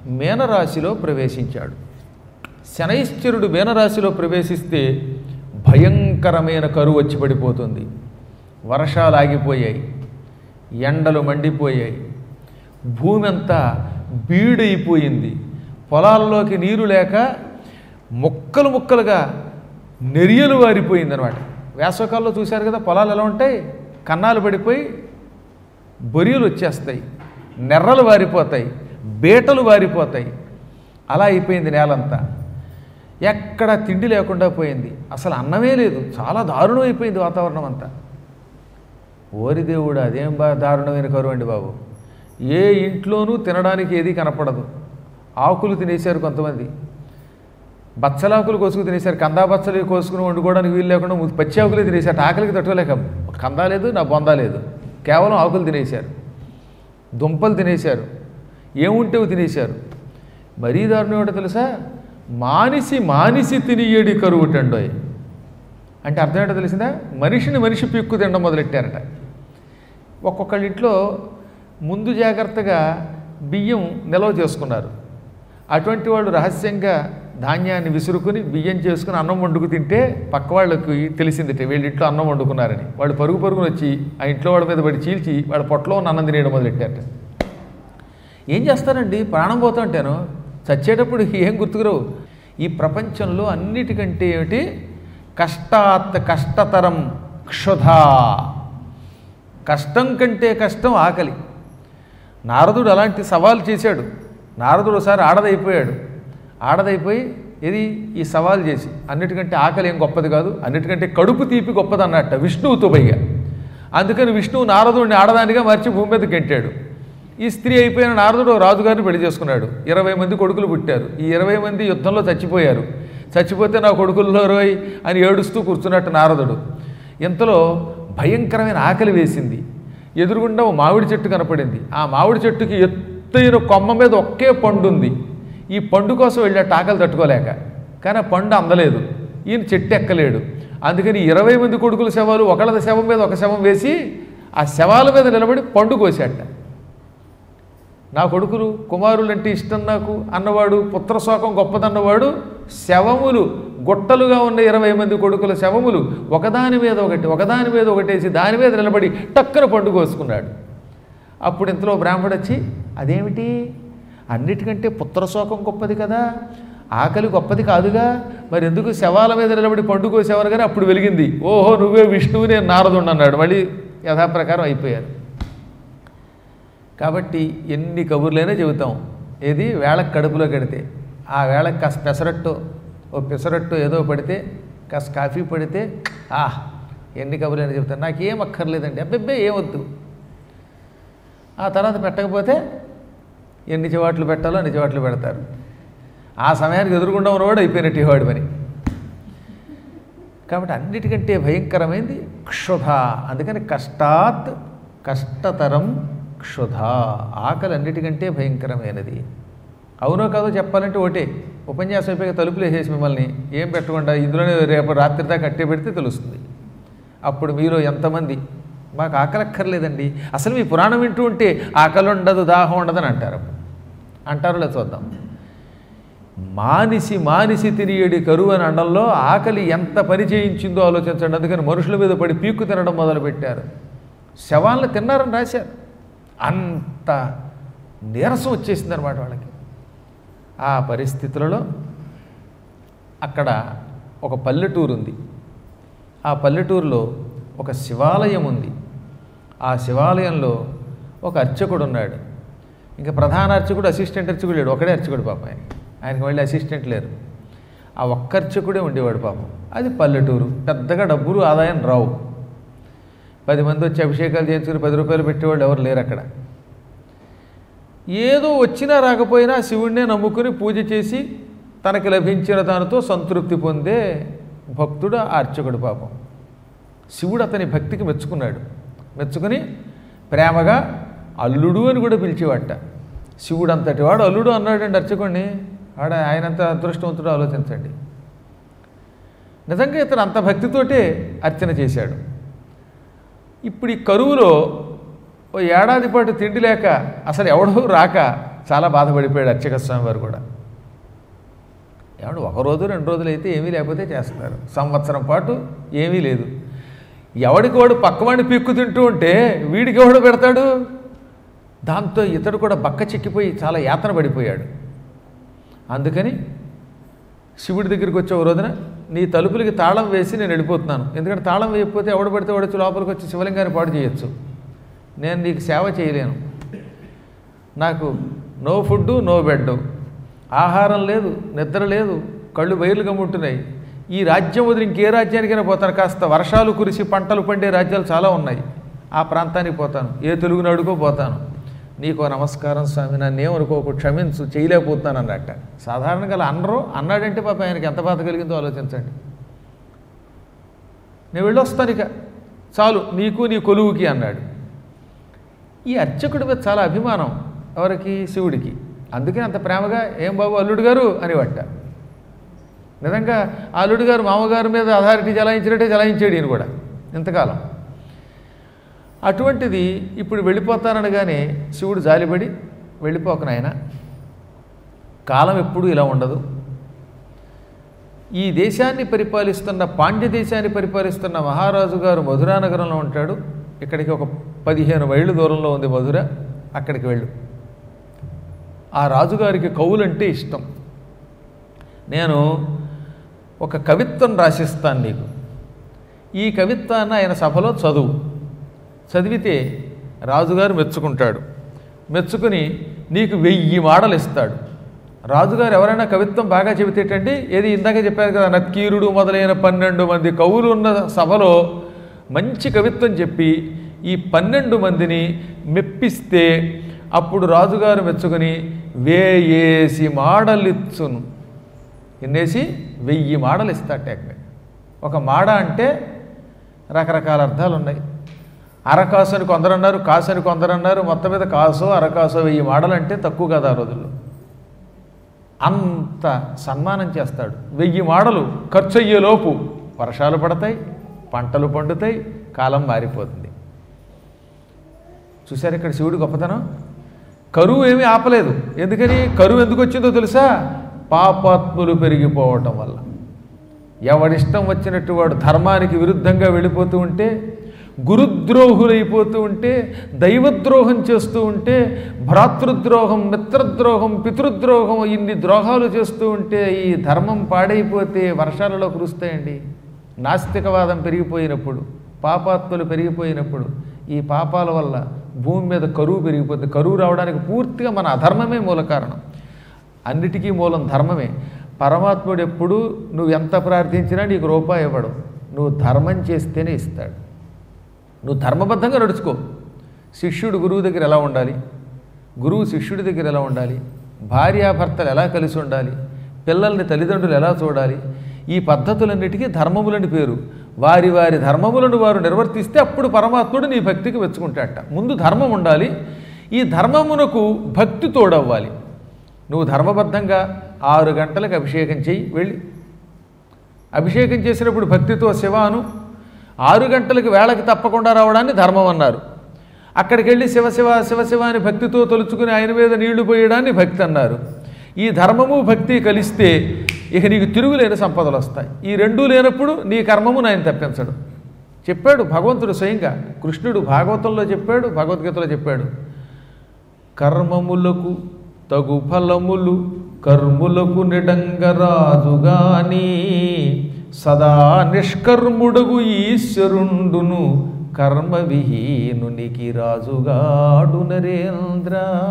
Speaker 1: మీనరాశిలో ప్రవేశించాడు శనైశ్చరుడు మీనరాశిలో ప్రవేశిస్తే భయంకరమైన కరువు వచ్చి పడిపోతుంది వర్షాలు ఆగిపోయాయి ఎండలు మండిపోయాయి భూమి అంతా బీడైపోయింది పొలాల్లోకి నీరు లేక ముక్కలు ముక్కలుగా నెరియలు వారిపోయింది అనమాట వేసవకాలంలో చూశారు కదా పొలాలు ఎలా ఉంటాయి కన్నాలు పడిపోయి బొరియలు వచ్చేస్తాయి నెర్రలు వారిపోతాయి బీటలు వారిపోతాయి అలా అయిపోయింది నేలంతా ఎక్కడ తిండి లేకుండా పోయింది అసలు అన్నమే లేదు చాలా దారుణం అయిపోయింది వాతావరణం అంతా ఓరి దేవుడు అదేం బా దారుణమైన కరువు అండి బాబు ఏ ఇంట్లోనూ తినడానికి ఏది కనపడదు ఆకులు తినేశారు కొంతమంది బచ్చలాకులు కోసుకు తినేశారు కందా బచ్చలు కోసుకుని వండుకోవడానికి వీలు లేకుండా ము- పచ్చి ఆకులే తినేశారు ఆకలికి తట్టుకోలేక కందా లేదు నా బొందా లేదు కేవలం ఆకులు తినేశారు దుంపలు తినేశారు ఏముంటే అవి తినేశారు మరీ దారుణం ఏమిటో తెలుసా మానిసి మానిసి తినియేడి కరువుటండోయ్ అంటే అర్థం ఏంటో తెలిసిందా మనిషిని మనిషి పిక్కు తినడం మొదలెట్టారట ఒక్కొక్కళ్ళ ఇంట్లో ముందు జాగ్రత్తగా బియ్యం నిల్వ చేసుకున్నారు అటువంటి వాళ్ళు రహస్యంగా ధాన్యాన్ని విసురుకుని బియ్యం చేసుకుని అన్నం వండుకు తింటే పక్క వాళ్ళకి తెలిసిందిట వీళ్ళ ఇంట్లో అన్నం వండుకున్నారని వాళ్ళు పరుగు పరుగున వచ్చి ఆ ఇంట్లో వాళ్ళ మీద పడి చీల్చి వాళ్ళ పొట్టలో ఉన్న అన్నం తినేయడం మొదలెట్టారట ఏం చేస్తారండి ప్రాణం పోతుంటాను చచ్చేటప్పుడు ఏం గుర్తుకురావు ఈ ప్రపంచంలో అన్నిటికంటే ఏమిటి కష్టాత్ కష్టతరం క్షుధ కష్టం కంటే కష్టం ఆకలి నారదుడు అలాంటి సవాల్ చేశాడు నారదుడు ఒకసారి ఆడదైపోయాడు ఆడదైపోయి ఇది ఈ సవాల్ చేసి అన్నిటికంటే ఆకలి ఏం గొప్పది కాదు అన్నిటికంటే కడుపు తీపి గొప్పది అన్నట్ట విష్ణువుతో పైగా అందుకని విష్ణువు నారదుడిని ఆడదానిగా మార్చి భూమి మీద గెంటాడు ఈ స్త్రీ అయిపోయిన నారదుడు ఓ రాజుగారిని పెళ్లి చేసుకున్నాడు ఇరవై మంది కొడుకులు పుట్టారు ఈ ఇరవై మంది యుద్ధంలో చచ్చిపోయారు చచ్చిపోతే నా కొడుకుల్లో రోయ్ అని ఏడుస్తూ కూర్చున్నట్టు నారదుడు ఇంతలో భయంకరమైన ఆకలి వేసింది ఎదురుగుండా ఓ మామిడి చెట్టు కనపడింది ఆ మామిడి చెట్టుకి ఎత్తైన కొమ్మ మీద ఒకే పండు ఉంది ఈ పండు కోసం వెళ్ళాడు ఆకలి తట్టుకోలేక కానీ ఆ పండు అందలేదు ఈయన చెట్టు ఎక్కలేడు అందుకని ఇరవై మంది కొడుకుల శవాలు ఒకళ్ళ శవం మీద ఒక శవం వేసి ఆ శవాల మీద నిలబడి పండు కోసాట నా కొడుకులు కుమారులంటే ఇష్టం నాకు అన్నవాడు పుత్రశోకం గొప్పదన్నవాడు శవములు గుట్టలుగా ఉన్న ఇరవై మంది కొడుకుల శవములు ఒకదాని మీద ఒకటి ఒకదాని మీద ఒకటేసి దాని మీద నిలబడి టక్కన పండు కోసుకున్నాడు అప్పుడు ఇంతలో బ్రాహ్మడు వచ్చి అదేమిటి అన్నిటికంటే పుత్రశోకం గొప్పది కదా ఆకలి గొప్పది కాదుగా మరి ఎందుకు శవాల మీద నిలబడి పండు కోసేవారు కానీ అప్పుడు వెలిగింది ఓహో నువ్వే విష్ణువు నేను నారదుడు అన్నాడు మళ్ళీ యథాప్రకారం అయిపోయారు కాబట్టి ఎన్ని కబుర్లైనా చెబుతాం ఏది వేళకు కడుపులో కడితే ఆ వేళకు కాస్త పెసరట్టు ఓ పెసరట్టు ఏదో పడితే కాస్త కాఫీ పడితే ఆహ్ ఎన్ని కబుర్లైనా చెబుతాను నాకేం అక్కర్లేదండి అబ్బెబ్బే ఏమొద్దు ఆ తర్వాత పెట్టకపోతే ఎన్ని చివాట్లు పెట్టాలో అన్ని చివాట్లు పెడతారు ఆ సమయానికి ఎదురుగుండా ఉన్నవాడు అయిపోయినట్టు వాడి పని కాబట్టి అన్నిటికంటే భయంకరమైంది క్షుధ అందుకని కష్టాత్ కష్టతరం క్షుధ ఆకలి అన్నిటికంటే భయంకరమైనది అవునో కాదో చెప్పాలంటే ఒకటే ఉపన్యాసం అయిపోయాక తలుపులు వేసేసి మిమ్మల్ని ఏం పెట్టకుండా ఇందులోనే రేపు రాత్రి దాకా కట్టే పెడితే తెలుస్తుంది అప్పుడు మీలో ఎంతమంది మాకు ఆకలక్కర్లేదండి అసలు మీ పురాణం వింటూ ఉంటే ఆకలి ఉండదు దాహం ఉండదని అంటారు అంటారో లేదు చూద్దాం మానిసి మానిసి తిరిగేడి కరువు అని అండంలో ఆకలి ఎంత పని చేయించిందో ఆలోచించండి అందుకని మనుషుల మీద పడి పీక్కు తినడం మొదలుపెట్టారు శవాలను తిన్నారని రాశారు అంత నీరసం వచ్చేసింది అనమాట వాళ్ళకి ఆ పరిస్థితులలో అక్కడ ఒక పల్లెటూరు ఉంది ఆ పల్లెటూరులో ఒక శివాలయం ఉంది ఆ శివాలయంలో ఒక అర్చకుడు ఉన్నాడు ఇంకా ప్రధాన అర్చకుడు అసిస్టెంట్ అర్చకుడు లేడు ఒకడే అర్చకుడు పాపం ఆయన ఆయనకి మళ్ళీ అసిస్టెంట్ లేరు ఆ ఒక్క అర్చకుడే ఉండేవాడు పాపం అది పల్లెటూరు పెద్దగా డబ్బులు ఆదాయం రావు పది మంది వచ్చి అభిషేకాలు చేయించుకుని పది రూపాయలు పెట్టేవాళ్ళు ఎవరు లేరు అక్కడ ఏదో వచ్చినా రాకపోయినా శివుణ్ణే నమ్ముకుని పూజ చేసి తనకి లభించిన దానితో సంతృప్తి పొందే భక్తుడు ఆ అర్చకుడు పాపం శివుడు అతని భక్తికి మెచ్చుకున్నాడు మెచ్చుకుని ప్రేమగా అల్లుడు అని కూడా పిలిచేవాట శివుడు అంతటి వాడు అల్లుడు అన్నాడండి అర్చకుడిని ఆడ ఆయనంత అదృష్టవంతుడు ఆలోచించండి నిజంగా ఇతను అంత భక్తితోటే అర్చన చేశాడు ఇప్పుడు ఈ కరువులో ఓ ఏడాది పాటు తిండి లేక అసలు ఎవడో రాక చాలా బాధపడిపోయాడు అర్చక స్వామి వారు కూడా ఏమంటే ఒక రోజు రెండు రోజులు అయితే ఏమీ లేకపోతే చేస్తున్నారు సంవత్సరం పాటు ఏమీ లేదు ఎవడికి వాడు పక్కవాడిని పిక్కు తింటూ ఉంటే వీడికి ఎవడు పెడతాడు దాంతో ఇతడు కూడా బక్క చిక్కిపోయి చాలా యాతన పడిపోయాడు అందుకని శివుడి దగ్గరికి వచ్చే ఒక రోజున నీ తలుపులకి తాళం వేసి నేను వెళ్ళిపోతున్నాను ఎందుకంటే తాళం వేయకపోతే ఎవడు పడితే వాడు వచ్చి లోపలికి వచ్చి శివలింగాన్ని పాడు చేయొచ్చు నేను నీకు సేవ చేయలేను నాకు నో ఫుడ్ నో బెడ్ ఆహారం లేదు నిద్ర లేదు కళ్ళు బయలు గమ్ముంటున్నాయి ఈ రాజ్యం వదిలి ఇంకే రాజ్యానికైనా పోతాను కాస్త వర్షాలు కురిసి పంటలు పండే రాజ్యాలు చాలా ఉన్నాయి ఆ ప్రాంతానికి పోతాను ఏ తెలుగునాడుకో పోతాను నీకో నమస్కారం స్వామి నన్ను ఏమనుకోకు క్షమించు చేయలేకపోతున్నాను అన్నట్ట సాధారణంగా అలా అనరు అన్నాడంటే పాప ఆయనకి ఎంత బాధ కలిగిందో ఆలోచించండి నేను వెళ్ళొస్తాను ఇక చాలు నీకు నీ కొలువుకి అన్నాడు ఈ అర్చకుడి మీద చాలా అభిమానం ఎవరికి శివుడికి అందుకే అంత ప్రేమగా ఏం బాబు అల్లుడు గారు అనివట్ట నిజంగా ఆ అల్లుడు గారు మామగారి మీద అథారిటీ చలాయించినట్టే చలాయించాడు ఈయన కూడా ఇంతకాలం అటువంటిది ఇప్పుడు వెళ్ళిపోతాననగానే శివుడు జాలిపడి వెళ్ళిపోక నాయన కాలం ఎప్పుడూ ఇలా ఉండదు ఈ దేశాన్ని పరిపాలిస్తున్న పాండ్య దేశాన్ని పరిపాలిస్తున్న మహారాజు గారు మధురా నగరంలో ఉంటాడు ఇక్కడికి ఒక పదిహేను మైళ్ళు దూరంలో ఉంది మధుర అక్కడికి వెళ్ళు ఆ రాజుగారికి కవులంటే ఇష్టం నేను ఒక కవిత్వం రాసిస్తాను నీకు ఈ కవిత్వాన్ని ఆయన సభలో చదువు చదివితే రాజుగారు మెచ్చుకుంటాడు మెచ్చుకుని నీకు వెయ్యి మాడలు ఇస్తాడు రాజుగారు ఎవరైనా కవిత్వం బాగా చెబితేటండి ఏది ఇందాక చెప్పారు కదా నక్కీరుడు మొదలైన పన్నెండు మంది కవులు ఉన్న సభలో మంచి కవిత్వం చెప్పి ఈ పన్నెండు మందిని మెప్పిస్తే అప్పుడు రాజుగారు మెచ్చుకొని వేయేసి మాడలిచ్చును ఎన్నేసి వెయ్యి మాడలు ఇస్తాడు టెక్ని ఒక మాడ అంటే రకరకాల అర్థాలు ఉన్నాయి అరకాసు అని కొందరు అన్నారు కాసు అని కొందరు అన్నారు మొత్తం మీద కాసో అరకాసో వెయ్యి మాడలు అంటే తక్కువ కదా ఆ రోజుల్లో అంత సన్మానం చేస్తాడు వెయ్యి మాడలు ఖర్చు అయ్యేలోపు వర్షాలు పడతాయి పంటలు పండుతాయి కాలం మారిపోతుంది చూశారు ఇక్కడ శివుడు గొప్పతనం కరువు ఏమీ ఆపలేదు ఎందుకని కరువు ఎందుకు వచ్చిందో తెలుసా పాపాత్ములు పెరిగిపోవటం వల్ల ఎవడిష్టం వచ్చినట్టు వాడు ధర్మానికి విరుద్ధంగా వెళ్ళిపోతూ ఉంటే గురుద్రోహులైపోతూ ఉంటే దైవద్రోహం చేస్తూ ఉంటే భ్రాతృద్రోహం మిత్రద్రోహం పితృద్రోహం ఇన్ని ద్రోహాలు చేస్తూ ఉంటే ఈ ధర్మం పాడైపోతే వర్షాలలో కురుస్తాయండి నాస్తికవాదం పెరిగిపోయినప్పుడు పాపాత్ములు పెరిగిపోయినప్పుడు ఈ పాపాల వల్ల భూమి మీద కరువు పెరిగిపోతుంది కరువు రావడానికి పూర్తిగా మన అధర్మమే మూల కారణం అన్నిటికీ మూలం ధర్మమే పరమాత్ముడు ఎప్పుడు నువ్వు ఎంత ప్రార్థించినా నీకు రూపాయి ఇవ్వడు నువ్వు ధర్మం చేస్తేనే ఇస్తాడు నువ్వు ధర్మబద్ధంగా నడుచుకో శిష్యుడు గురువు దగ్గర ఎలా ఉండాలి గురువు శిష్యుడి దగ్గర ఎలా ఉండాలి భార్యాభర్తలు ఎలా కలిసి ఉండాలి పిల్లల్ని తల్లిదండ్రులు ఎలా చూడాలి ఈ పద్ధతులన్నిటికీ ధర్మములని పేరు వారి వారి ధర్మములను వారు నిర్వర్తిస్తే అప్పుడు పరమాత్ముడు నీ భక్తికి మెచ్చుకుంటాడట ముందు ధర్మం ఉండాలి ఈ ధర్మమునకు భక్తి తోడవ్వాలి నువ్వు ధర్మబద్ధంగా ఆరు గంటలకు అభిషేకం చెయ్యి వెళ్ళి అభిషేకం చేసినప్పుడు భక్తితో శివాను ఆరు గంటలకు వేళకి తప్పకుండా రావడాన్ని ధర్మం అన్నారు అక్కడికి వెళ్ళి శివశివ శివశివ అని భక్తితో తలుచుకుని ఆయన మీద నీళ్లు పోయడాన్ని భక్తి అన్నారు ఈ ధర్మము భక్తి కలిస్తే ఇక నీకు తిరుగులేని సంపదలు వస్తాయి ఈ రెండూ లేనప్పుడు నీ కర్మము ఆయన తప్పించడు చెప్పాడు భగవంతుడు స్వయంగా కృష్ణుడు భాగవతంలో చెప్పాడు భగవద్గీతలో చెప్పాడు కర్మములకు తగు ఫలములు కర్ములకు నిడంగరాజుగాని సదా నిష్కర్ముడగు ఈశ్వరుండును కర్మ విహీనునికి రాజుగాడు నరేంద్ర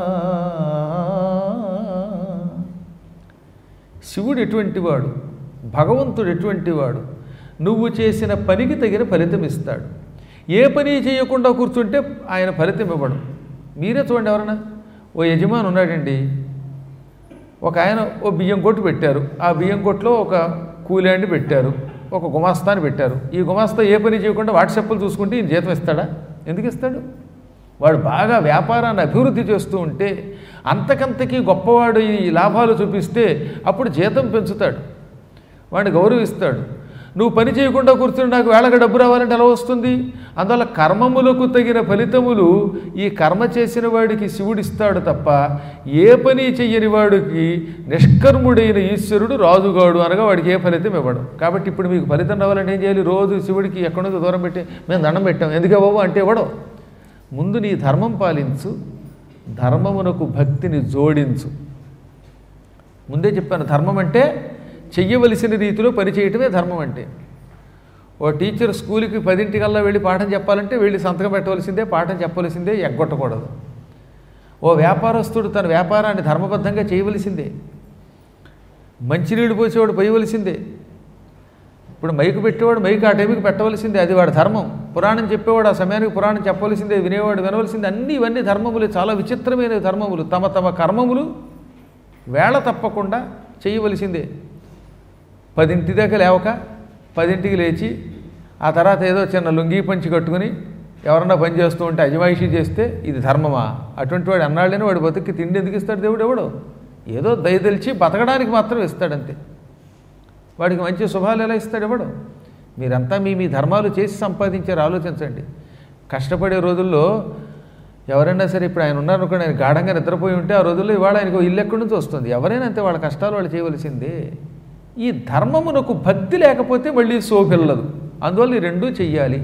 Speaker 1: శివుడు ఎటువంటి వాడు భగవంతుడు ఎటువంటి వాడు నువ్వు చేసిన పనికి తగిన ఫలితం ఇస్తాడు ఏ పని చేయకుండా కూర్చుంటే ఆయన ఫలితం ఇవ్వడు మీరే చూడండి ఎవరన్నా ఓ యజమాని ఉన్నాడండి ఒక ఆయన ఓ బియ్యం కొట్టు పెట్టారు ఆ బియ్యం కొట్టులో ఒక కూలాండి పెట్టారు ఒక గుమాస్తాని పెట్టారు ఈ గుమాస్తా ఏ పని చేయకుండా వాట్సాప్లు చూసుకుంటే ఈయన జీతం ఇస్తాడా ఎందుకు ఇస్తాడు వాడు బాగా వ్యాపారాన్ని అభివృద్ధి చేస్తూ ఉంటే అంతకంతకీ గొప్పవాడు ఈ లాభాలు చూపిస్తే అప్పుడు జీతం పెంచుతాడు వాడిని గౌరవిస్తాడు నువ్వు పని చేయకుండా కూర్చుని నాకు వేళగా డబ్బు రావాలంటే ఎలా వస్తుంది అందువల్ల కర్మములకు తగిన ఫలితములు ఈ కర్మ చేసిన వాడికి శివుడు ఇస్తాడు తప్ప ఏ పని చెయ్యని వాడికి నిష్కర్ముడైన ఈశ్వరుడు రాజుగాడు అనగా వాడికి ఏ ఫలితం ఇవ్వడు కాబట్టి ఇప్పుడు మీకు ఫలితం రావాలంటే ఏం చేయాలి రోజు శివుడికి ఎక్కడి నుంచో దూరం పెట్టి మేము దండం పెట్టాం ఎందుకు బాబు అంటే ఇవ్వడం ముందు నీ ధర్మం పాలించు ధర్మమునకు భక్తిని జోడించు ముందే చెప్పాను ధర్మం అంటే చెయ్యవలసిన రీతిలో పని చేయటమే ధర్మం అంటే ఓ టీచర్ స్కూల్కి పదింటికల్లా వెళ్ళి పాఠం చెప్పాలంటే వెళ్ళి సంతకం పెట్టవలసిందే పాఠం చెప్పవలసిందే ఎగ్గొట్టకూడదు ఓ వ్యాపారస్తుడు తన వ్యాపారాన్ని ధర్మబద్ధంగా చేయవలసిందే మంచినీళ్ళు పోసేవాడు పోయవలసిందే ఇప్పుడు మైకు పెట్టేవాడు మైకు ఆ టైంకి పెట్టవలసిందే అది వాడి ధర్మం పురాణం చెప్పేవాడు ఆ సమయానికి పురాణం చెప్పవలసిందే వినేవాడు వినవలసిందే అన్నీ ఇవన్నీ ధర్మములు చాలా విచిత్రమైన ధర్మములు తమ తమ కర్మములు వేళ తప్పకుండా చేయవలసిందే పదింటి దాకా లేవక పదింటికి లేచి ఆ తర్వాత ఏదో చిన్న లుంగీ పంచి కట్టుకుని ఎవరన్నా పని చేస్తూ ఉంటే అజమాయిషీ చేస్తే ఇది ధర్మమా అటువంటి వాడు అన్నాళ్ళని వాడు బతుక్కి తిండి ఎందుకు ఇస్తాడు దేవుడు ఎవడు ఏదో దయదలిచి బతకడానికి మాత్రం ఇస్తాడంతే వాడికి మంచి శుభాలు ఎలా ఇస్తాడు ఎవడు మీరంతా మీ మీ ధర్మాలు చేసి సంపాదించారు ఆలోచించండి కష్టపడే రోజుల్లో ఎవరైనా సరే ఇప్పుడు ఆయన ఉన్నారనుకోండి ఆయన గాఢంగా నిద్రపోయి ఉంటే ఆ రోజుల్లో ఇవాళ ఆయనకు ఇల్లు ఎక్కడి నుంచి వస్తుంది ఎవరైనా అంతే వాళ్ళ కష్టాలు వాళ్ళు చేయవలసిందే ఈ ధర్మమునకు భక్తి లేకపోతే మళ్ళీ శోభిల్లదు అందువల్ల ఈ రెండూ చెయ్యాలి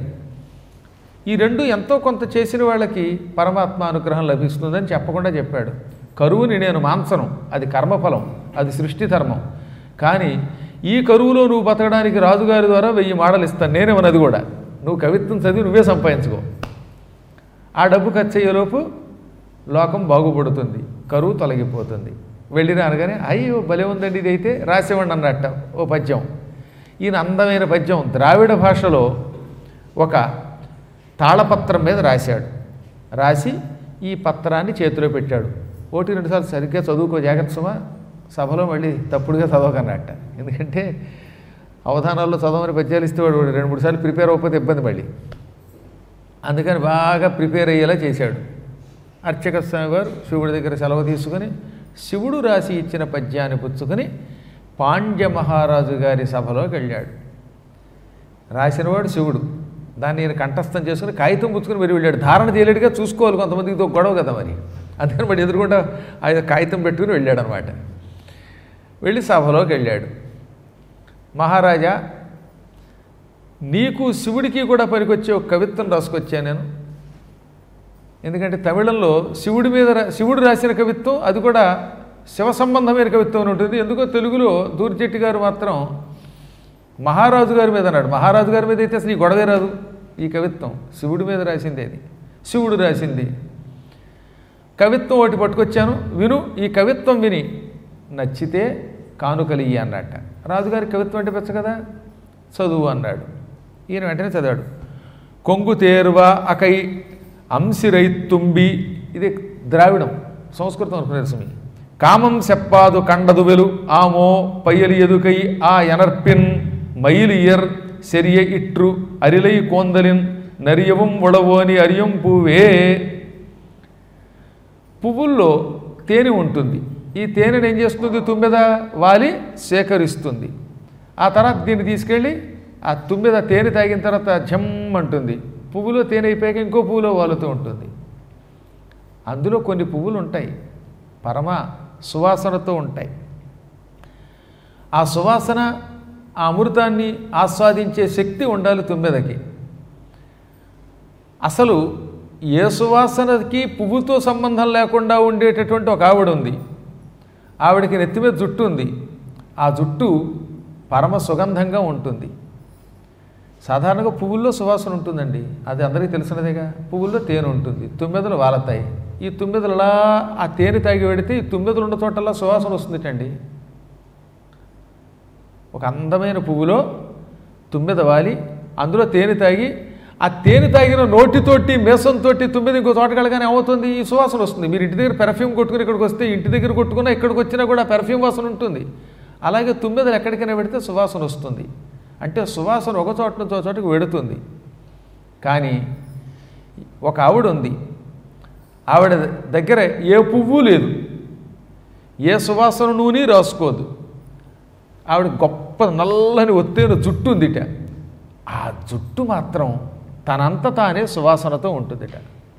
Speaker 1: ఈ రెండు ఎంతో కొంత చేసిన వాళ్ళకి పరమాత్మ అనుగ్రహం లభిస్తుందని చెప్పకుండా చెప్పాడు కరువుని నేను మాంసనం అది కర్మఫలం అది సృష్టి ధర్మం కానీ ఈ కరువులో నువ్వు బతకడానికి రాజుగారి ద్వారా వెయ్యి మాడలు ఇస్తాను నేనేమన్నది కూడా నువ్వు కవిత్వం చదివి నువ్వే సంపాదించుకో ఆ డబ్బు ఖర్చు అయ్యేలోపు లోకం బాగుపడుతుంది కరువు తొలగిపోతుంది వెళ్ళిన అనగానే అయ్యో భలే ఉందండి ఇది అయితే రాసేవాడిని అన్నట్ట ఓ పద్యం ఈయన అందమైన పద్యం ద్రావిడ భాషలో ఒక తాళపత్రం మీద రాశాడు రాసి ఈ పత్రాన్ని చేతిలో పెట్టాడు ఒకటి రెండుసార్లు సరిగ్గా చదువుకో జాగ్రత్త సుమా సభలో మళ్ళీ తప్పుడుగా చదవకన్నట్ట ఎందుకంటే అవధానాల్లో చదవమని పద్యాలు ఇస్తే వాడు రెండు మూడు సార్లు ప్రిపేర్ అవ్వకపోతే ఇబ్బంది మళ్ళీ అందుకని బాగా ప్రిపేర్ అయ్యేలా చేశాడు అర్చక స్వామి వారు శివుడి దగ్గర సెలవు తీసుకుని శివుడు రాసి ఇచ్చిన పద్యాన్ని పుచ్చుకొని పాండ్య మహారాజు గారి సభలోకి వెళ్ళాడు రాసినవాడు శివుడు దాన్ని నేను కంఠస్థం చేసుకుని కాగితం పుచ్చుకుని మరి వెళ్ళాడు ధారణ చేయలేడుగా చూసుకోవాలి కొంతమందికి ఇదో గొడవ కదా మరి అందుకని మరి ఎదురుకుండా ఆయన కాగితం పెట్టుకుని వెళ్ళాడు అనమాట వెళ్ళి సభలోకి వెళ్ళాడు మహారాజా నీకు శివుడికి కూడా పనికొచ్చే ఒక కవిత్వం రాసుకొచ్చాను నేను ఎందుకంటే తమిళంలో శివుడి మీద రా- శివుడు రాసిన కవిత్వం అది కూడా శివ సంబంధమైన కవిత్వం అని ఉంటుంది ఎందుకో తెలుగులో దూర్జెట్టి గారు మాత్రం మహారాజు గారి మీద అన్నాడు మహారాజు గారి మీద అయితే అసలు ఈ గొడవే రాదు ఈ కవిత్వం శివుడి మీద రాసింది అది శివుడు రాసింది కవిత్వం ఒకటి పట్టుకొచ్చాను విను ఈ కవిత్వం విని నచ్చితే కానుకలియ్యి అన్నట్ట రాజుగారి కవిత్వం అంటే పెచ్చ కదా చదువు అన్నాడు ఈయన వెంటనే చదివాడు కొంగు తేరువా అకై అంశిరైత్తుంబి ఇది ద్రావిడం సంస్కృతం అనుకునే సుమి కామం సెప్పాదు కండదు వెలు ఆమో పయ్యలి ఎదుకై ఆ ఎనర్పిన్ మయిలియర్ సెరియ ఇట్రు అరిలై కోందలిన్ నరియవం ఉడవోని అరియం పూవే పువ్వుల్లో తేనె ఉంటుంది ఈ తేనెను ఏం చేస్తుంది తుమ్మెద వాలి సేకరిస్తుంది ఆ తర్వాత దీన్ని తీసుకెళ్ళి ఆ తుమ్మెద తేనె తాగిన తర్వాత ఝమ్ అంటుంది పువ్వులో తేనె అయిపోయాక ఇంకో పువ్వులో వాలుతూ ఉంటుంది అందులో కొన్ని పువ్వులు ఉంటాయి పరమ సువాసనతో ఉంటాయి ఆ సువాసన ఆ అమృతాన్ని ఆస్వాదించే శక్తి ఉండాలి తుమ్మెదకి అసలు ఏ సువాసనకి పువ్వుతో సంబంధం లేకుండా ఉండేటటువంటి ఒక ఆవిడ ఉంది ఆవిడకి నెత్తి మీద జుట్టు ఉంది ఆ జుట్టు పరమ సుగంధంగా ఉంటుంది సాధారణంగా పువ్వుల్లో సువాసన ఉంటుందండి అది అందరికీ తెలిసినదేగా పువ్వుల్లో తేనె ఉంటుంది తుమ్మెదలు వాలతాయి ఈ తుమ్మెదలు అలా ఆ తేనె తాగి పెడితే ఈ తుమ్మెదలు ఉన్న చోటల్లా సువాసన వస్తుందిటండి ఒక అందమైన పువ్వులో తుమ్మెద వాలి అందులో తేనె తాగి ఆ తేనె తాగిన నోటితోటి మేసంతోటి తుమ్మెద ఇంకో తోటకెళ్ళగానే ఏమవుతుంది ఈ సువాసన వస్తుంది మీరు ఇంటి దగ్గర పెర్ఫ్యూమ్ కొట్టుకుని ఇక్కడికి వస్తే ఇంటి దగ్గర కొట్టుకున్నా ఇక్కడికి వచ్చినా కూడా పెర్ఫ్యూమ్ వాసన ఉంటుంది అలాగే తుమ్మెదలు ఎక్కడికైనా పెడితే సువాసన వస్తుంది అంటే సువాసన ఒక చోట నుంచి ఒక చోటకి వెడుతుంది కానీ ఒక ఆవిడ ఉంది ఆవిడ దగ్గర ఏ పువ్వు లేదు ఏ సువాసన నూనె రాసుకోదు ఆవిడ గొప్ప నల్లని ఒత్తైన జుట్టు ఉందిట ఆ జుట్టు మాత్రం తనంత తానే సువాసనతో ఉంటుందిట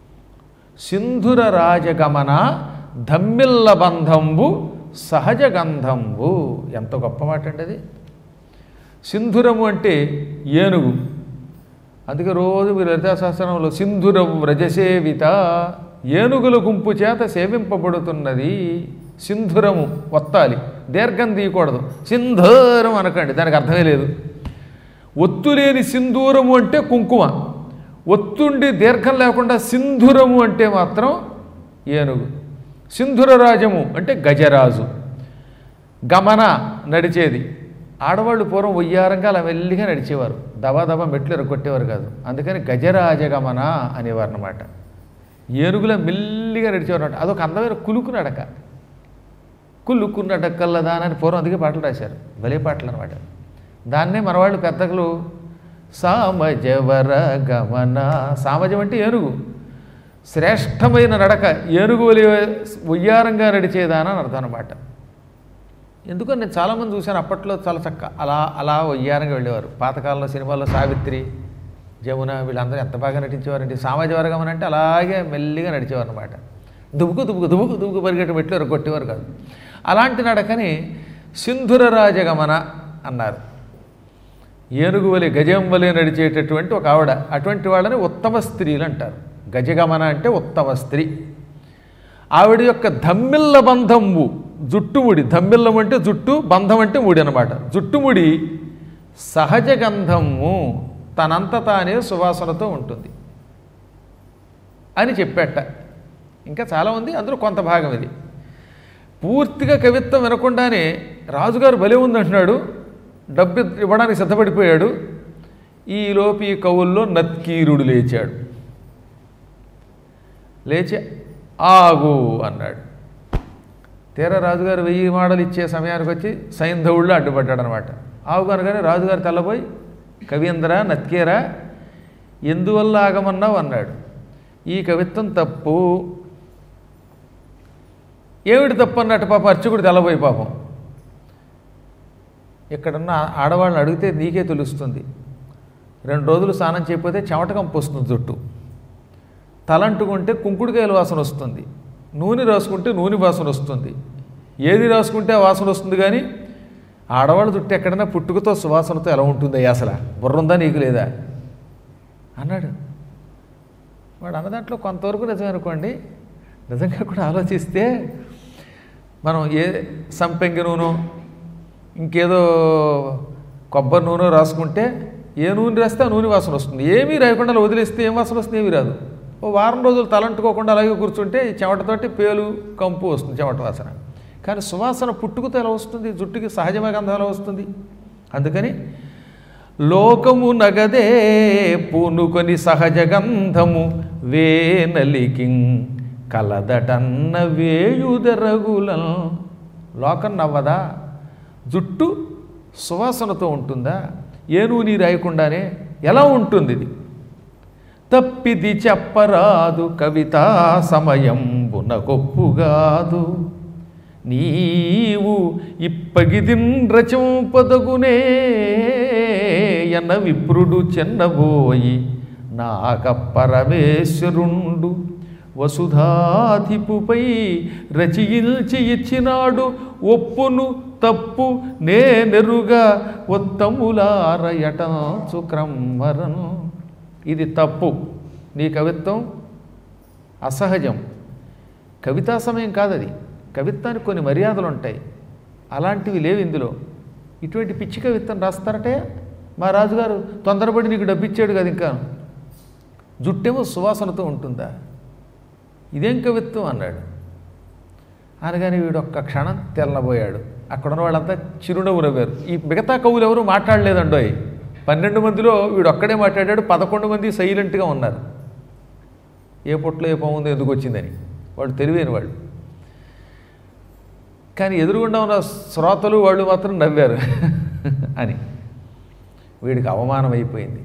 Speaker 1: సింధుర రాజగమన ధమ్మిల్ల బంధంబు సహజ గంధంబు ఎంత గొప్ప మాట అండి అది సింధురము అంటే ఏనుగు అందుకే రోజు మీరు లలితా శాస్త్రంలో సింధురం వ్రజసేవిత ఏనుగుల గుంపు చేత సేవింపబడుతున్నది సింధురము వత్తాలి దీర్ఘం తీయకూడదు సింధూరం అనకండి దానికి అర్థమే లేదు ఒత్తు లేని సింధూరము అంటే కుంకుమ ఒత్తుండి దీర్ఘం లేకుండా సింధురము అంటే మాత్రం ఏనుగు సింధుర రాజము అంటే గజరాజు గమన నడిచేది ఆడవాళ్ళు పూర్వం ఉయ్యారంగా అలా మెల్లిగా నడిచేవారు దబా దబా మెట్లు ఎరగొట్టేవారు కాదు అందుకని గజరాజగమన అనేవారు అనమాట ఏనుగుల మెల్లిగా నడిచేవారు అనమాట అదొక అందమైన కులుకు నడక కులుకు నడకల్లదా అని పూర్వం అందుకే పాటలు రాశారు భలే పాటలు అనమాట దాన్నే మనవాళ్ళు పెద్దలు సామజవర గమన సామజం అంటే ఏనుగు శ్రేష్టమైన నడక ఏనుగు వలి ఉయ్యారంగా నడిచేదాన అని అర్థం అనమాట ఎందుకో నేను చాలామంది చూశాను అప్పట్లో చాలా చక్క అలా అలా వయ్యారంగా వెళ్ళేవారు పాతకాలంలో సినిమాల్లో సావిత్రి జమున వీళ్ళందరూ ఎంత బాగా నటించేవారండి సామాజ వర్గం అంటే అలాగే మెల్లిగా నడిచేవారు అనమాట దుబుకు దుబుకు దుబుకు దుబుకు పరిగెట్టు మెట్లు కొట్టేవారు కాదు అలాంటి నడకని సింధుర రాజగమన అన్నారు ఏనుగు వలె గజం వలె నడిచేటటువంటి ఒక ఆవిడ అటువంటి వాళ్ళని ఉత్తమ స్త్రీలు అంటారు గజగమన అంటే ఉత్తమ స్త్రీ ఆవిడ యొక్క ధమ్మిల్ల బంధంబు జుట్టుముడి ధమ్మిల్లం అంటే జుట్టు బంధం అంటే ముడి అనమాట జుట్టుముడి సహజ గంధము తనంత తానే సువాసనతో ఉంటుంది అని చెప్పేట ఇంకా చాలా ఉంది అందులో కొంత భాగం ఇది పూర్తిగా కవిత్వం వినకుండానే రాజుగారు భలే ఉందంటున్నాడు డబ్బు ఇవ్వడానికి సిద్ధపడిపోయాడు ఈలోపు ఈ కవుల్లో నత్కీరుడు లేచాడు లేచి ఆగు అన్నాడు తీరా రాజుగారు వెయ్యి మాడలు ఇచ్చే సమయానికి వచ్చి సైంధవుళ్ళు అడ్డుపడ్డాడు అనమాట ఆగు అనగానే రాజుగారు తెల్లబోయి కవీంద్ర నత్కేరా ఎందువల్ల ఆగమన్నావు అన్నాడు ఈ కవిత్వం తప్పు ఏమిటి తప్పు అన్నట్టు పాపం అర్చకుడు తెల్లబోయి పాపం ఇక్కడున్న ఆడవాళ్ళని అడిగితే నీకే తెలుస్తుంది రెండు రోజులు స్నానం చేయకపోతే చెమట కంపు వస్తుంది జుట్టు తలంటుకుంటే కుంకుడుకాయల వాసన వస్తుంది నూనె రాసుకుంటే నూనె వాసన వస్తుంది ఏది రాసుకుంటే ఆ వాసన వస్తుంది కానీ ఆడవాళ్ళ జుట్టు ఎక్కడైనా పుట్టుకతో సువాసనతో ఎలా ఉంటుంది అయ్యా అసలు బుర్ర ఉందా నీకు లేదా అన్నాడు వాడు అన్న దాంట్లో కొంతవరకు నిజమే అనుకోండి నిజంగా కూడా ఆలోచిస్తే మనం ఏ సంపెంగి నూనె ఇంకేదో కొబ్బరి నూనె రాసుకుంటే ఏ నూనె రాస్తే ఆ నూనె వాసన వస్తుంది ఏమీ రాయకుండా అలా వదిలేస్తే ఏం వాసన వస్తుంది ఏమీ రాదు ఓ వారం రోజులు తలంటుకోకుండా అలాగే కూర్చుంటే ఈ చెమటతోటి పేలు కంపు వస్తుంది చెమట వాసన కానీ సువాసన పుట్టుకతో ఎలా వస్తుంది జుట్టుకి సహజమైన గంధం ఎలా వస్తుంది అందుకని లోకము నగదే పూనుకొని సహజ గంధము వేనలికిం కలదటన్న వేయుదరగులం లోకం నవ్వదా జుట్టు సువాసనతో ఉంటుందా ఏ నూనె రాయకుండానే ఎలా ఉంటుంది ఇది తప్పిది చెప్పరాదు కవితా సమయంబున గొప్పుగాదు నీవు ఇప్పగిదిన్ రచంపదగునే ఎన్న విప్రుడు చెన్నబోయి నాక పరమేశ్వరుండు వసుధాధిపుపై రచయించి ఇచ్చినాడు ఒప్పును తప్పు నేనెరుగా ఉత్తములారయటంచు క్రమ్మరను ఇది తప్పు నీ కవిత్వం అసహజం కవితా సమయం కాదది కవిత్వానికి కొన్ని మర్యాదలు ఉంటాయి అలాంటివి లేవు ఇందులో ఇటువంటి పిచ్చి కవిత్వం రాస్తారటే మా రాజుగారు తొందరపడి నీకు డబ్బిచ్చాడు కదా ఇంకా జుట్టేమో సువాసనతో ఉంటుందా ఇదేం కవిత్వం అన్నాడు అనగానే వీడు ఒక్క క్షణం తెల్లబోయాడు అక్కడ ఉన్న వాళ్ళంతా చిరునవ్వు నవ్వారు ఈ మిగతా కవులు ఎవరు మాట్లాడలేదండోయ్ పన్నెండు మందిలో వీడు ఒక్కడే మాట్లాడాడు పదకొండు మంది సైలెంట్గా ఉన్నారు ఏ పొట్లో ఏ పాము ఉందో ఎందుకు వచ్చిందని వాడు తెలివైన వాళ్ళు కానీ ఎదురుగుండా ఉన్న శ్రోతలు వాళ్ళు మాత్రం నవ్వారు అని వీడికి అవమానం అయిపోయింది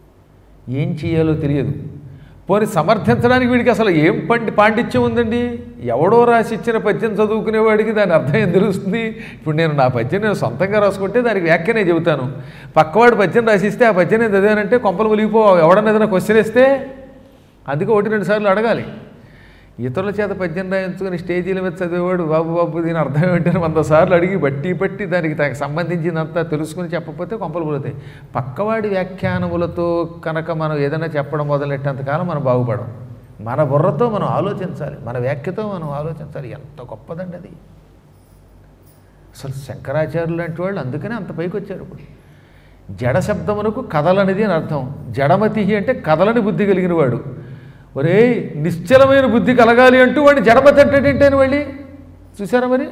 Speaker 1: ఏం చేయాలో తెలియదు పోనీ సమర్థించడానికి వీడికి అసలు ఏం పండి పాండిత్యం ఉందండి ఎవడో రాసి ఇచ్చిన పద్యం చదువుకునేవాడికి దాని అర్థం ఏం తెలుస్తుంది ఇప్పుడు నేను నా పద్యం నేను సొంతంగా రాసుకుంటే దానికి వ్యాఖ్యనే చెబుతాను పక్కవాడు పద్యం రాసిస్తే ఆ పద్యం నేను చదివానంటే కొంపలు ములిగిపో ఎవడన్నా ఏదైనా క్వశ్చన్ వేస్తే అందుకే ఒకటి రెండు సార్లు అడగాలి ఇతరుల చేత పద్యం రాయించుకుని స్టేజీల మీద చదివేవాడు బాబు బాబు దీని అర్థం ఏంటని వంద సార్లు అడిగి బట్టి పట్టి దానికి దానికి సంబంధించినంత తెలుసుకుని చెప్పకపోతే కొంపలు పోతాయి పక్కవాడి వ్యాఖ్యానములతో కనుక మనం ఏదైనా చెప్పడం మొదలెట్టేంతకాలం మనం బాగుపడం మన బుర్రతో మనం ఆలోచించాలి మన వ్యాఖ్యతో మనం ఆలోచించాలి ఎంత గొప్పదండి అది అసలు శంకరాచార్యులు లాంటి వాళ్ళు అందుకనే అంత పైకి వచ్చారు ఇప్పుడు జడ శబ్దమునకు కథలనిది అని అర్థం జడమతి అంటే కథలని బుద్ధి కలిగిన వాడు ఒరే నిశ్చలమైన బుద్ధి కలగాలి అంటూ వాడిని జడమతి అంటే వెళ్ళి చూసారా మరి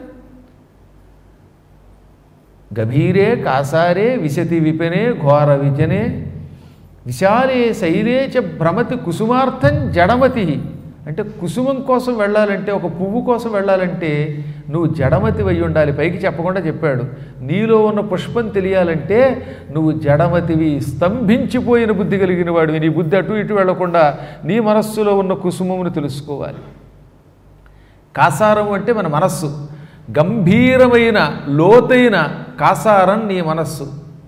Speaker 1: గభీరే కాసారే విశతి విపనే ఘోర విజనే విశాలే శైలే చ భ్రమతి కుసుమార్థం జడమతి అంటే కుసుమం కోసం వెళ్ళాలంటే ఒక పువ్వు కోసం వెళ్ళాలంటే నువ్వు జడమతి అయి ఉండాలి పైకి చెప్పకుండా చెప్పాడు నీలో ఉన్న పుష్పం తెలియాలంటే నువ్వు జడమతివి స్తంభించిపోయిన బుద్ధి కలిగిన వాడివి నీ బుద్ధి అటు ఇటు వెళ్లకుండా నీ మనస్సులో ఉన్న కుసుమమును తెలుసుకోవాలి కాసారం అంటే మన మనస్సు గంభీరమైన లోతైన కాసారం నీ మనస్సు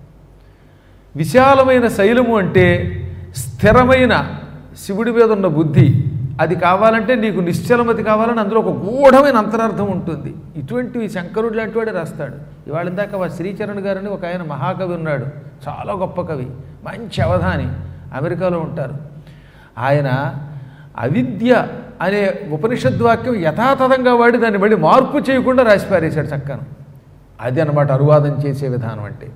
Speaker 1: విశాలమైన శైలము అంటే స్థిరమైన శివుడి మీద ఉన్న బుద్ధి అది కావాలంటే నీకు నిశ్చలమతి కావాలని అందులో ఒక గూఢమైన అంతరార్థం ఉంటుంది ఇటువంటివి శంకరుడు లాంటి వాడే రాస్తాడు ఇవాళ ఇందాక వా శ్రీచరణ్ గారని ఒక ఆయన మహాకవి ఉన్నాడు చాలా గొప్ప కవి మంచి అవధాని అమెరికాలో ఉంటారు ఆయన అవిద్య అనే ఉపనిషద్వాక్యం యథాతథంగా వాడి దాన్ని మళ్ళీ మార్పు చేయకుండా రాసి పారేశాడు చక్కను అది అనమాట అనువాదం చేసే విధానం అంటే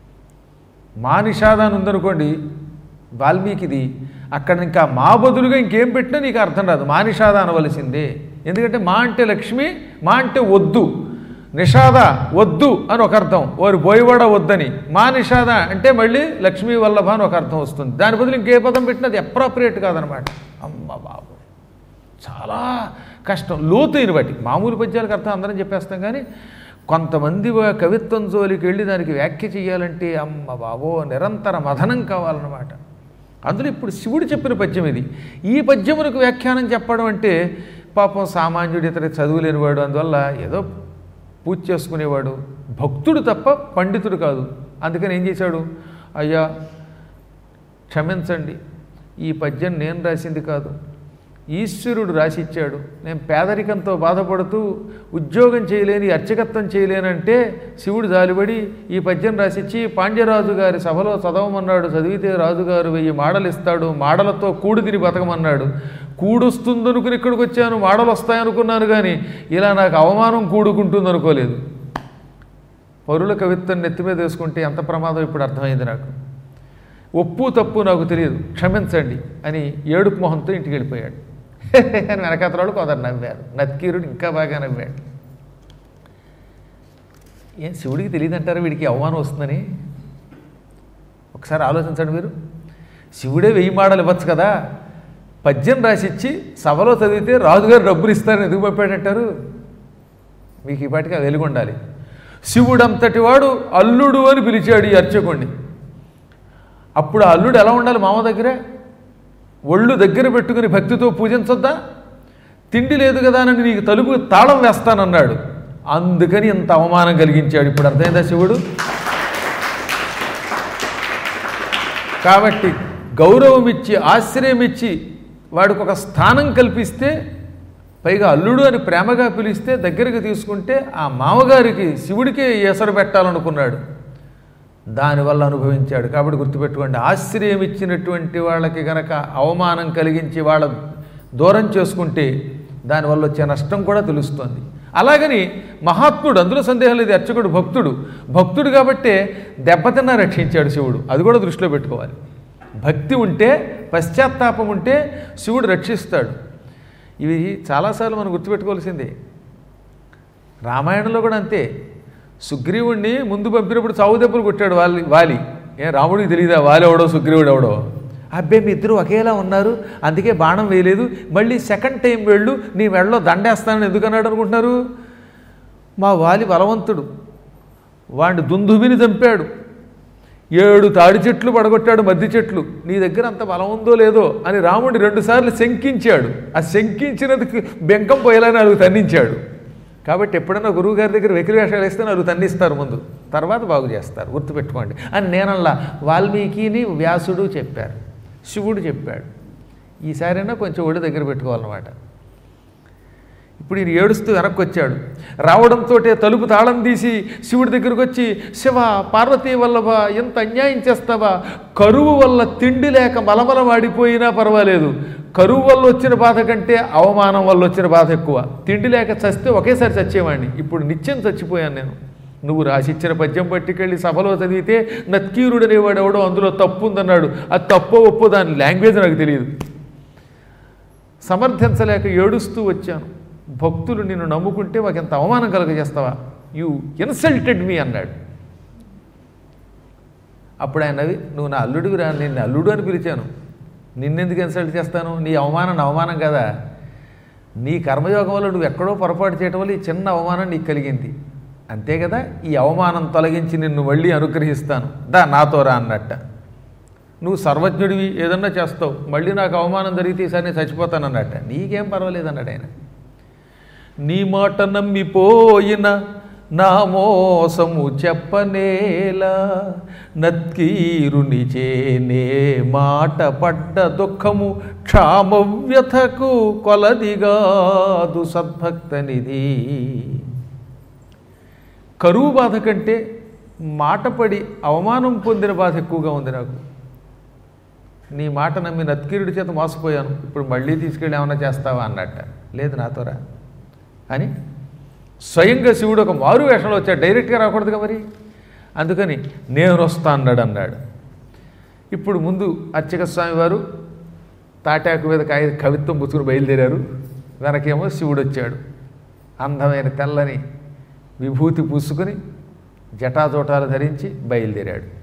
Speaker 1: మా నిషాదాన్ని ఉందనుకోండి వాల్మీకిది అక్కడ ఇంకా మా బదులుగా ఇంకేం పెట్టినా నీకు అర్థం రాదు మా నిషాద అనవలసిందే ఎందుకంటే మా అంటే లక్ష్మి మా అంటే వద్దు నిషాద వద్దు అని ఒక అర్థం వారు బోయవాడ వద్దని మా నిషాద అంటే మళ్ళీ లక్ష్మీ వల్లభ అని ఒక అర్థం వస్తుంది దాని బదులు ఇంకే పదం పెట్టినా అది అప్రాప్రియేట్ కాదనమాట అమ్మ బాబు చాలా కష్టం లోతైన వాటి మామూలు పద్యాలకు అర్థం అందరం చెప్పేస్తాం కానీ కొంతమంది వా- కవిత్వం జోలికి వెళ్ళి దానికి వ్యాఖ్య చేయాలంటే అమ్మ బాబో నిరంతర మథనం కావాలన్నమాట అందులో ఇప్పుడు శివుడు చెప్పిన పద్యం ఇది ఈ పద్యములకు వ్యాఖ్యానం చెప్పడం అంటే పాపం సామాన్యుడు ఇతర చదువులేనివాడు అందువల్ల ఏదో పూజ చేసుకునేవాడు భక్తుడు తప్ప పండితుడు కాదు అందుకని ఏం చేశాడు అయ్యా క్షమించండి ఈ పద్యం నేను రాసింది కాదు ఈశ్వరుడు రాసిచ్చాడు నేను పేదరికంతో బాధపడుతూ ఉద్యోగం చేయలేని అర్చకత్వం చేయలేనంటే శివుడు జాలిపడి ఈ పద్యం రాసిచ్చి పాండ్యరాజు గారి సభలో చదవమన్నాడు చదివితే రాజుగారు వెయ్యి మాడలు ఇస్తాడు మాడలతో కూడు తిని బతకమన్నాడు కూడొస్తుందనుకుని ఇక్కడికి వచ్చాను మాడలు వస్తాయనుకున్నాను కానీ ఇలా నాకు అవమానం కూడుకుంటుంది అనుకోలేదు పరుల కవిత్వం నెత్తి మీద వేసుకుంటే ఎంత ప్రమాదం ఇప్పుడు అర్థమైంది నాకు ఒప్పు తప్పు నాకు తెలియదు క్షమించండి అని ఏడుపు మొహంతో ఇంటికి వెళ్ళిపోయాడు అని వెనకాతరాడు కొందరు నవ్వారు నత్కీరుడు ఇంకా బాగా నవ్వాడు ఏం శివుడికి తెలియదంటారా వీడికి అవమానం వస్తుందని ఒకసారి ఆలోచించండి మీరు శివుడే వెయ్యి మాడలు ఇవ్వచ్చు కదా పద్యం రాసిచ్చి సభలో చదివితే రాజుగారు డబ్బులు ఇస్తారని ఎందుకు పంపాడంటారు మీకు ఈ పాటికి వెలుగు ఉండాలి శివుడంతటి వాడు అల్లుడు అని పిలిచాడు ఈ అర్చకుణ్ణి అప్పుడు ఆ అల్లుడు ఎలా ఉండాలి మామ దగ్గరే ఒళ్ళు దగ్గర పెట్టుకుని భక్తితో పూజించొద్దా తిండి లేదు కదా అని నీకు తలుపు తాళం వేస్తానన్నాడు అందుకని ఇంత అవమానం కలిగించాడు ఇప్పుడు అర్థమైందా శివుడు కాబట్టి గౌరవం ఇచ్చి ఆశ్రయం ఇచ్చి వాడికి ఒక స్థానం కల్పిస్తే పైగా అల్లుడు అని ప్రేమగా పిలిస్తే దగ్గరికి తీసుకుంటే ఆ మామగారికి శివుడికే ఎసరు పెట్టాలనుకున్నాడు దానివల్ల అనుభవించాడు కాబట్టి గుర్తుపెట్టుకోండి ఆశ్రయం ఇచ్చినటువంటి వాళ్ళకి గనక అవమానం కలిగించి వాళ్ళ దూరం చేసుకుంటే దానివల్ల వచ్చే నష్టం కూడా తెలుస్తుంది అలాగని మహాత్ముడు అందులో సందేహం లేదు అర్చకుడు భక్తుడు భక్తుడు కాబట్టే దెబ్బతిన్నా రక్షించాడు శివుడు అది కూడా దృష్టిలో పెట్టుకోవాలి భక్తి ఉంటే పశ్చాత్తాపం ఉంటే శివుడు రక్షిస్తాడు ఇవి చాలాసార్లు మనం గుర్తుపెట్టుకోవాల్సిందే రామాయణంలో కూడా అంతే సుగ్రీవుణ్ణి ముందు పంపినప్పుడు చావు దెబ్బలు కొట్టాడు వాలి వాలి ఏ రాముడికి తెలియదా వాలి ఎవడో సుగ్రీవుడు ఎవడో అబ్బే మీ ఇద్దరు ఒకేలా ఉన్నారు అందుకే బాణం వేయలేదు మళ్ళీ సెకండ్ టైం వెళ్ళు నీ మెడలో దండేస్తానని ఎందుకు అన్నాడు అనుకుంటున్నారు మా వాలి బలవంతుడు వాడిని దుందుబిని చంపాడు ఏడు తాడి చెట్లు పడగొట్టాడు మద్ది చెట్లు నీ దగ్గర అంత బలం ఉందో లేదో అని రాముడు రెండుసార్లు శంకించాడు ఆ శంకించినందుకు బెంకం పోయేలా నాలుగు తన్నించాడు కాబట్టి ఎప్పుడైనా గురువు గారి దగ్గర వెకిలి వేషాలు వేస్తే నాలుగు తన్నిస్తారు ముందు తర్వాత బాగు చేస్తారు గుర్తుపెట్టుకోండి అని నేనల్లా వాల్మీకిని వ్యాసుడు చెప్పారు శివుడు చెప్పాడు ఈసారైనా కొంచెం ఒళ్ళు దగ్గర పెట్టుకోవాలన్నమాట ఇప్పుడు ఈయన ఏడుస్తూ వెనక్కి వచ్చాడు రావడంతో తలుపు తాళం తీసి శివుడి దగ్గరకు వచ్చి శివ పార్వతీ వల్లభ ఎంత అన్యాయం చేస్తావా కరువు వల్ల తిండి లేక మలమల వాడిపోయినా పర్వాలేదు కరువు వల్ల వచ్చిన బాధ కంటే అవమానం వల్ల వచ్చిన బాధ ఎక్కువ తిండి లేక చస్తే ఒకేసారి చచ్చేవాడిని ఇప్పుడు నిత్యం చచ్చిపోయాను నేను నువ్వు రాసిచ్చిన పద్యం పట్టుకెళ్ళి సభలో చదివితే నత్కీరుడు అనేవాడు ఎవడో అందులో తప్పు ఉందన్నాడు అది తప్పో ఒప్పో దాని లాంగ్వేజ్ నాకు తెలియదు సమర్థించలేక ఏడుస్తూ వచ్చాను భక్తులు నిన్ను నమ్ముకుంటే మాకు ఎంత అవమానం కలుగజేస్తావా యు ఇన్సల్టెడ్ మీ అన్నాడు అప్పుడు ఆయన నవ్వి నువ్వు నా అల్లుడివి రా నేను అల్లుడు అని పిలిచాను నిన్నెందుకు ఇన్సల్ట్ చేస్తాను నీ అవమానం నా అవమానం కదా నీ కర్మయోగం వల్ల నువ్వు ఎక్కడో పొరపాటు చేయడం వల్ల ఈ చిన్న అవమానం నీకు కలిగింది అంతే కదా ఈ అవమానం తొలగించి నిన్ను మళ్ళీ అనుగ్రహిస్తాను దా నాతో రా అన్నట్ట నువ్వు సర్వజ్ఞుడివి ఏదన్నా చేస్తావు మళ్ళీ నాకు అవమానం జరిగితే ఈసారి నేను చచ్చిపోతాను అన్నట్ట నీకేం పర్వాలేదు అన్నాడు ఆయన నీ మాట నమ్మిపోయిన నా మోసము చెప్పనేలా నత్కీరుని చేనే మాట పడ్డ దుఃఖము క్షామవ్యథకు కొలదిగాదు సద్భక్తనిది కరువు బాధ కంటే మాటపడి అవమానం పొందిన బాధ ఎక్కువగా ఉంది నాకు నీ మాట నమ్మి నత్కీరుడి చేత మోసపోయాను ఇప్పుడు మళ్ళీ తీసుకెళ్ళి ఏమైనా చేస్తావా అన్నట్ట లేదు నాతోరా అని స్వయంగా శివుడు ఒక మారు వేషంలో వచ్చాడు డైరెక్ట్గా రాకూడదుగా మరి అందుకని నేను వస్తా అన్నాడు అన్నాడు ఇప్పుడు ముందు అర్చక స్వామి వారు తాటాకు మీద కాయ కవిత్వం పుచ్చుకుని బయలుదేరారు వెనకేమో శివుడు వచ్చాడు అందమైన తెల్లని విభూతి పూసుకుని జటాజోటాలు ధరించి బయలుదేరాడు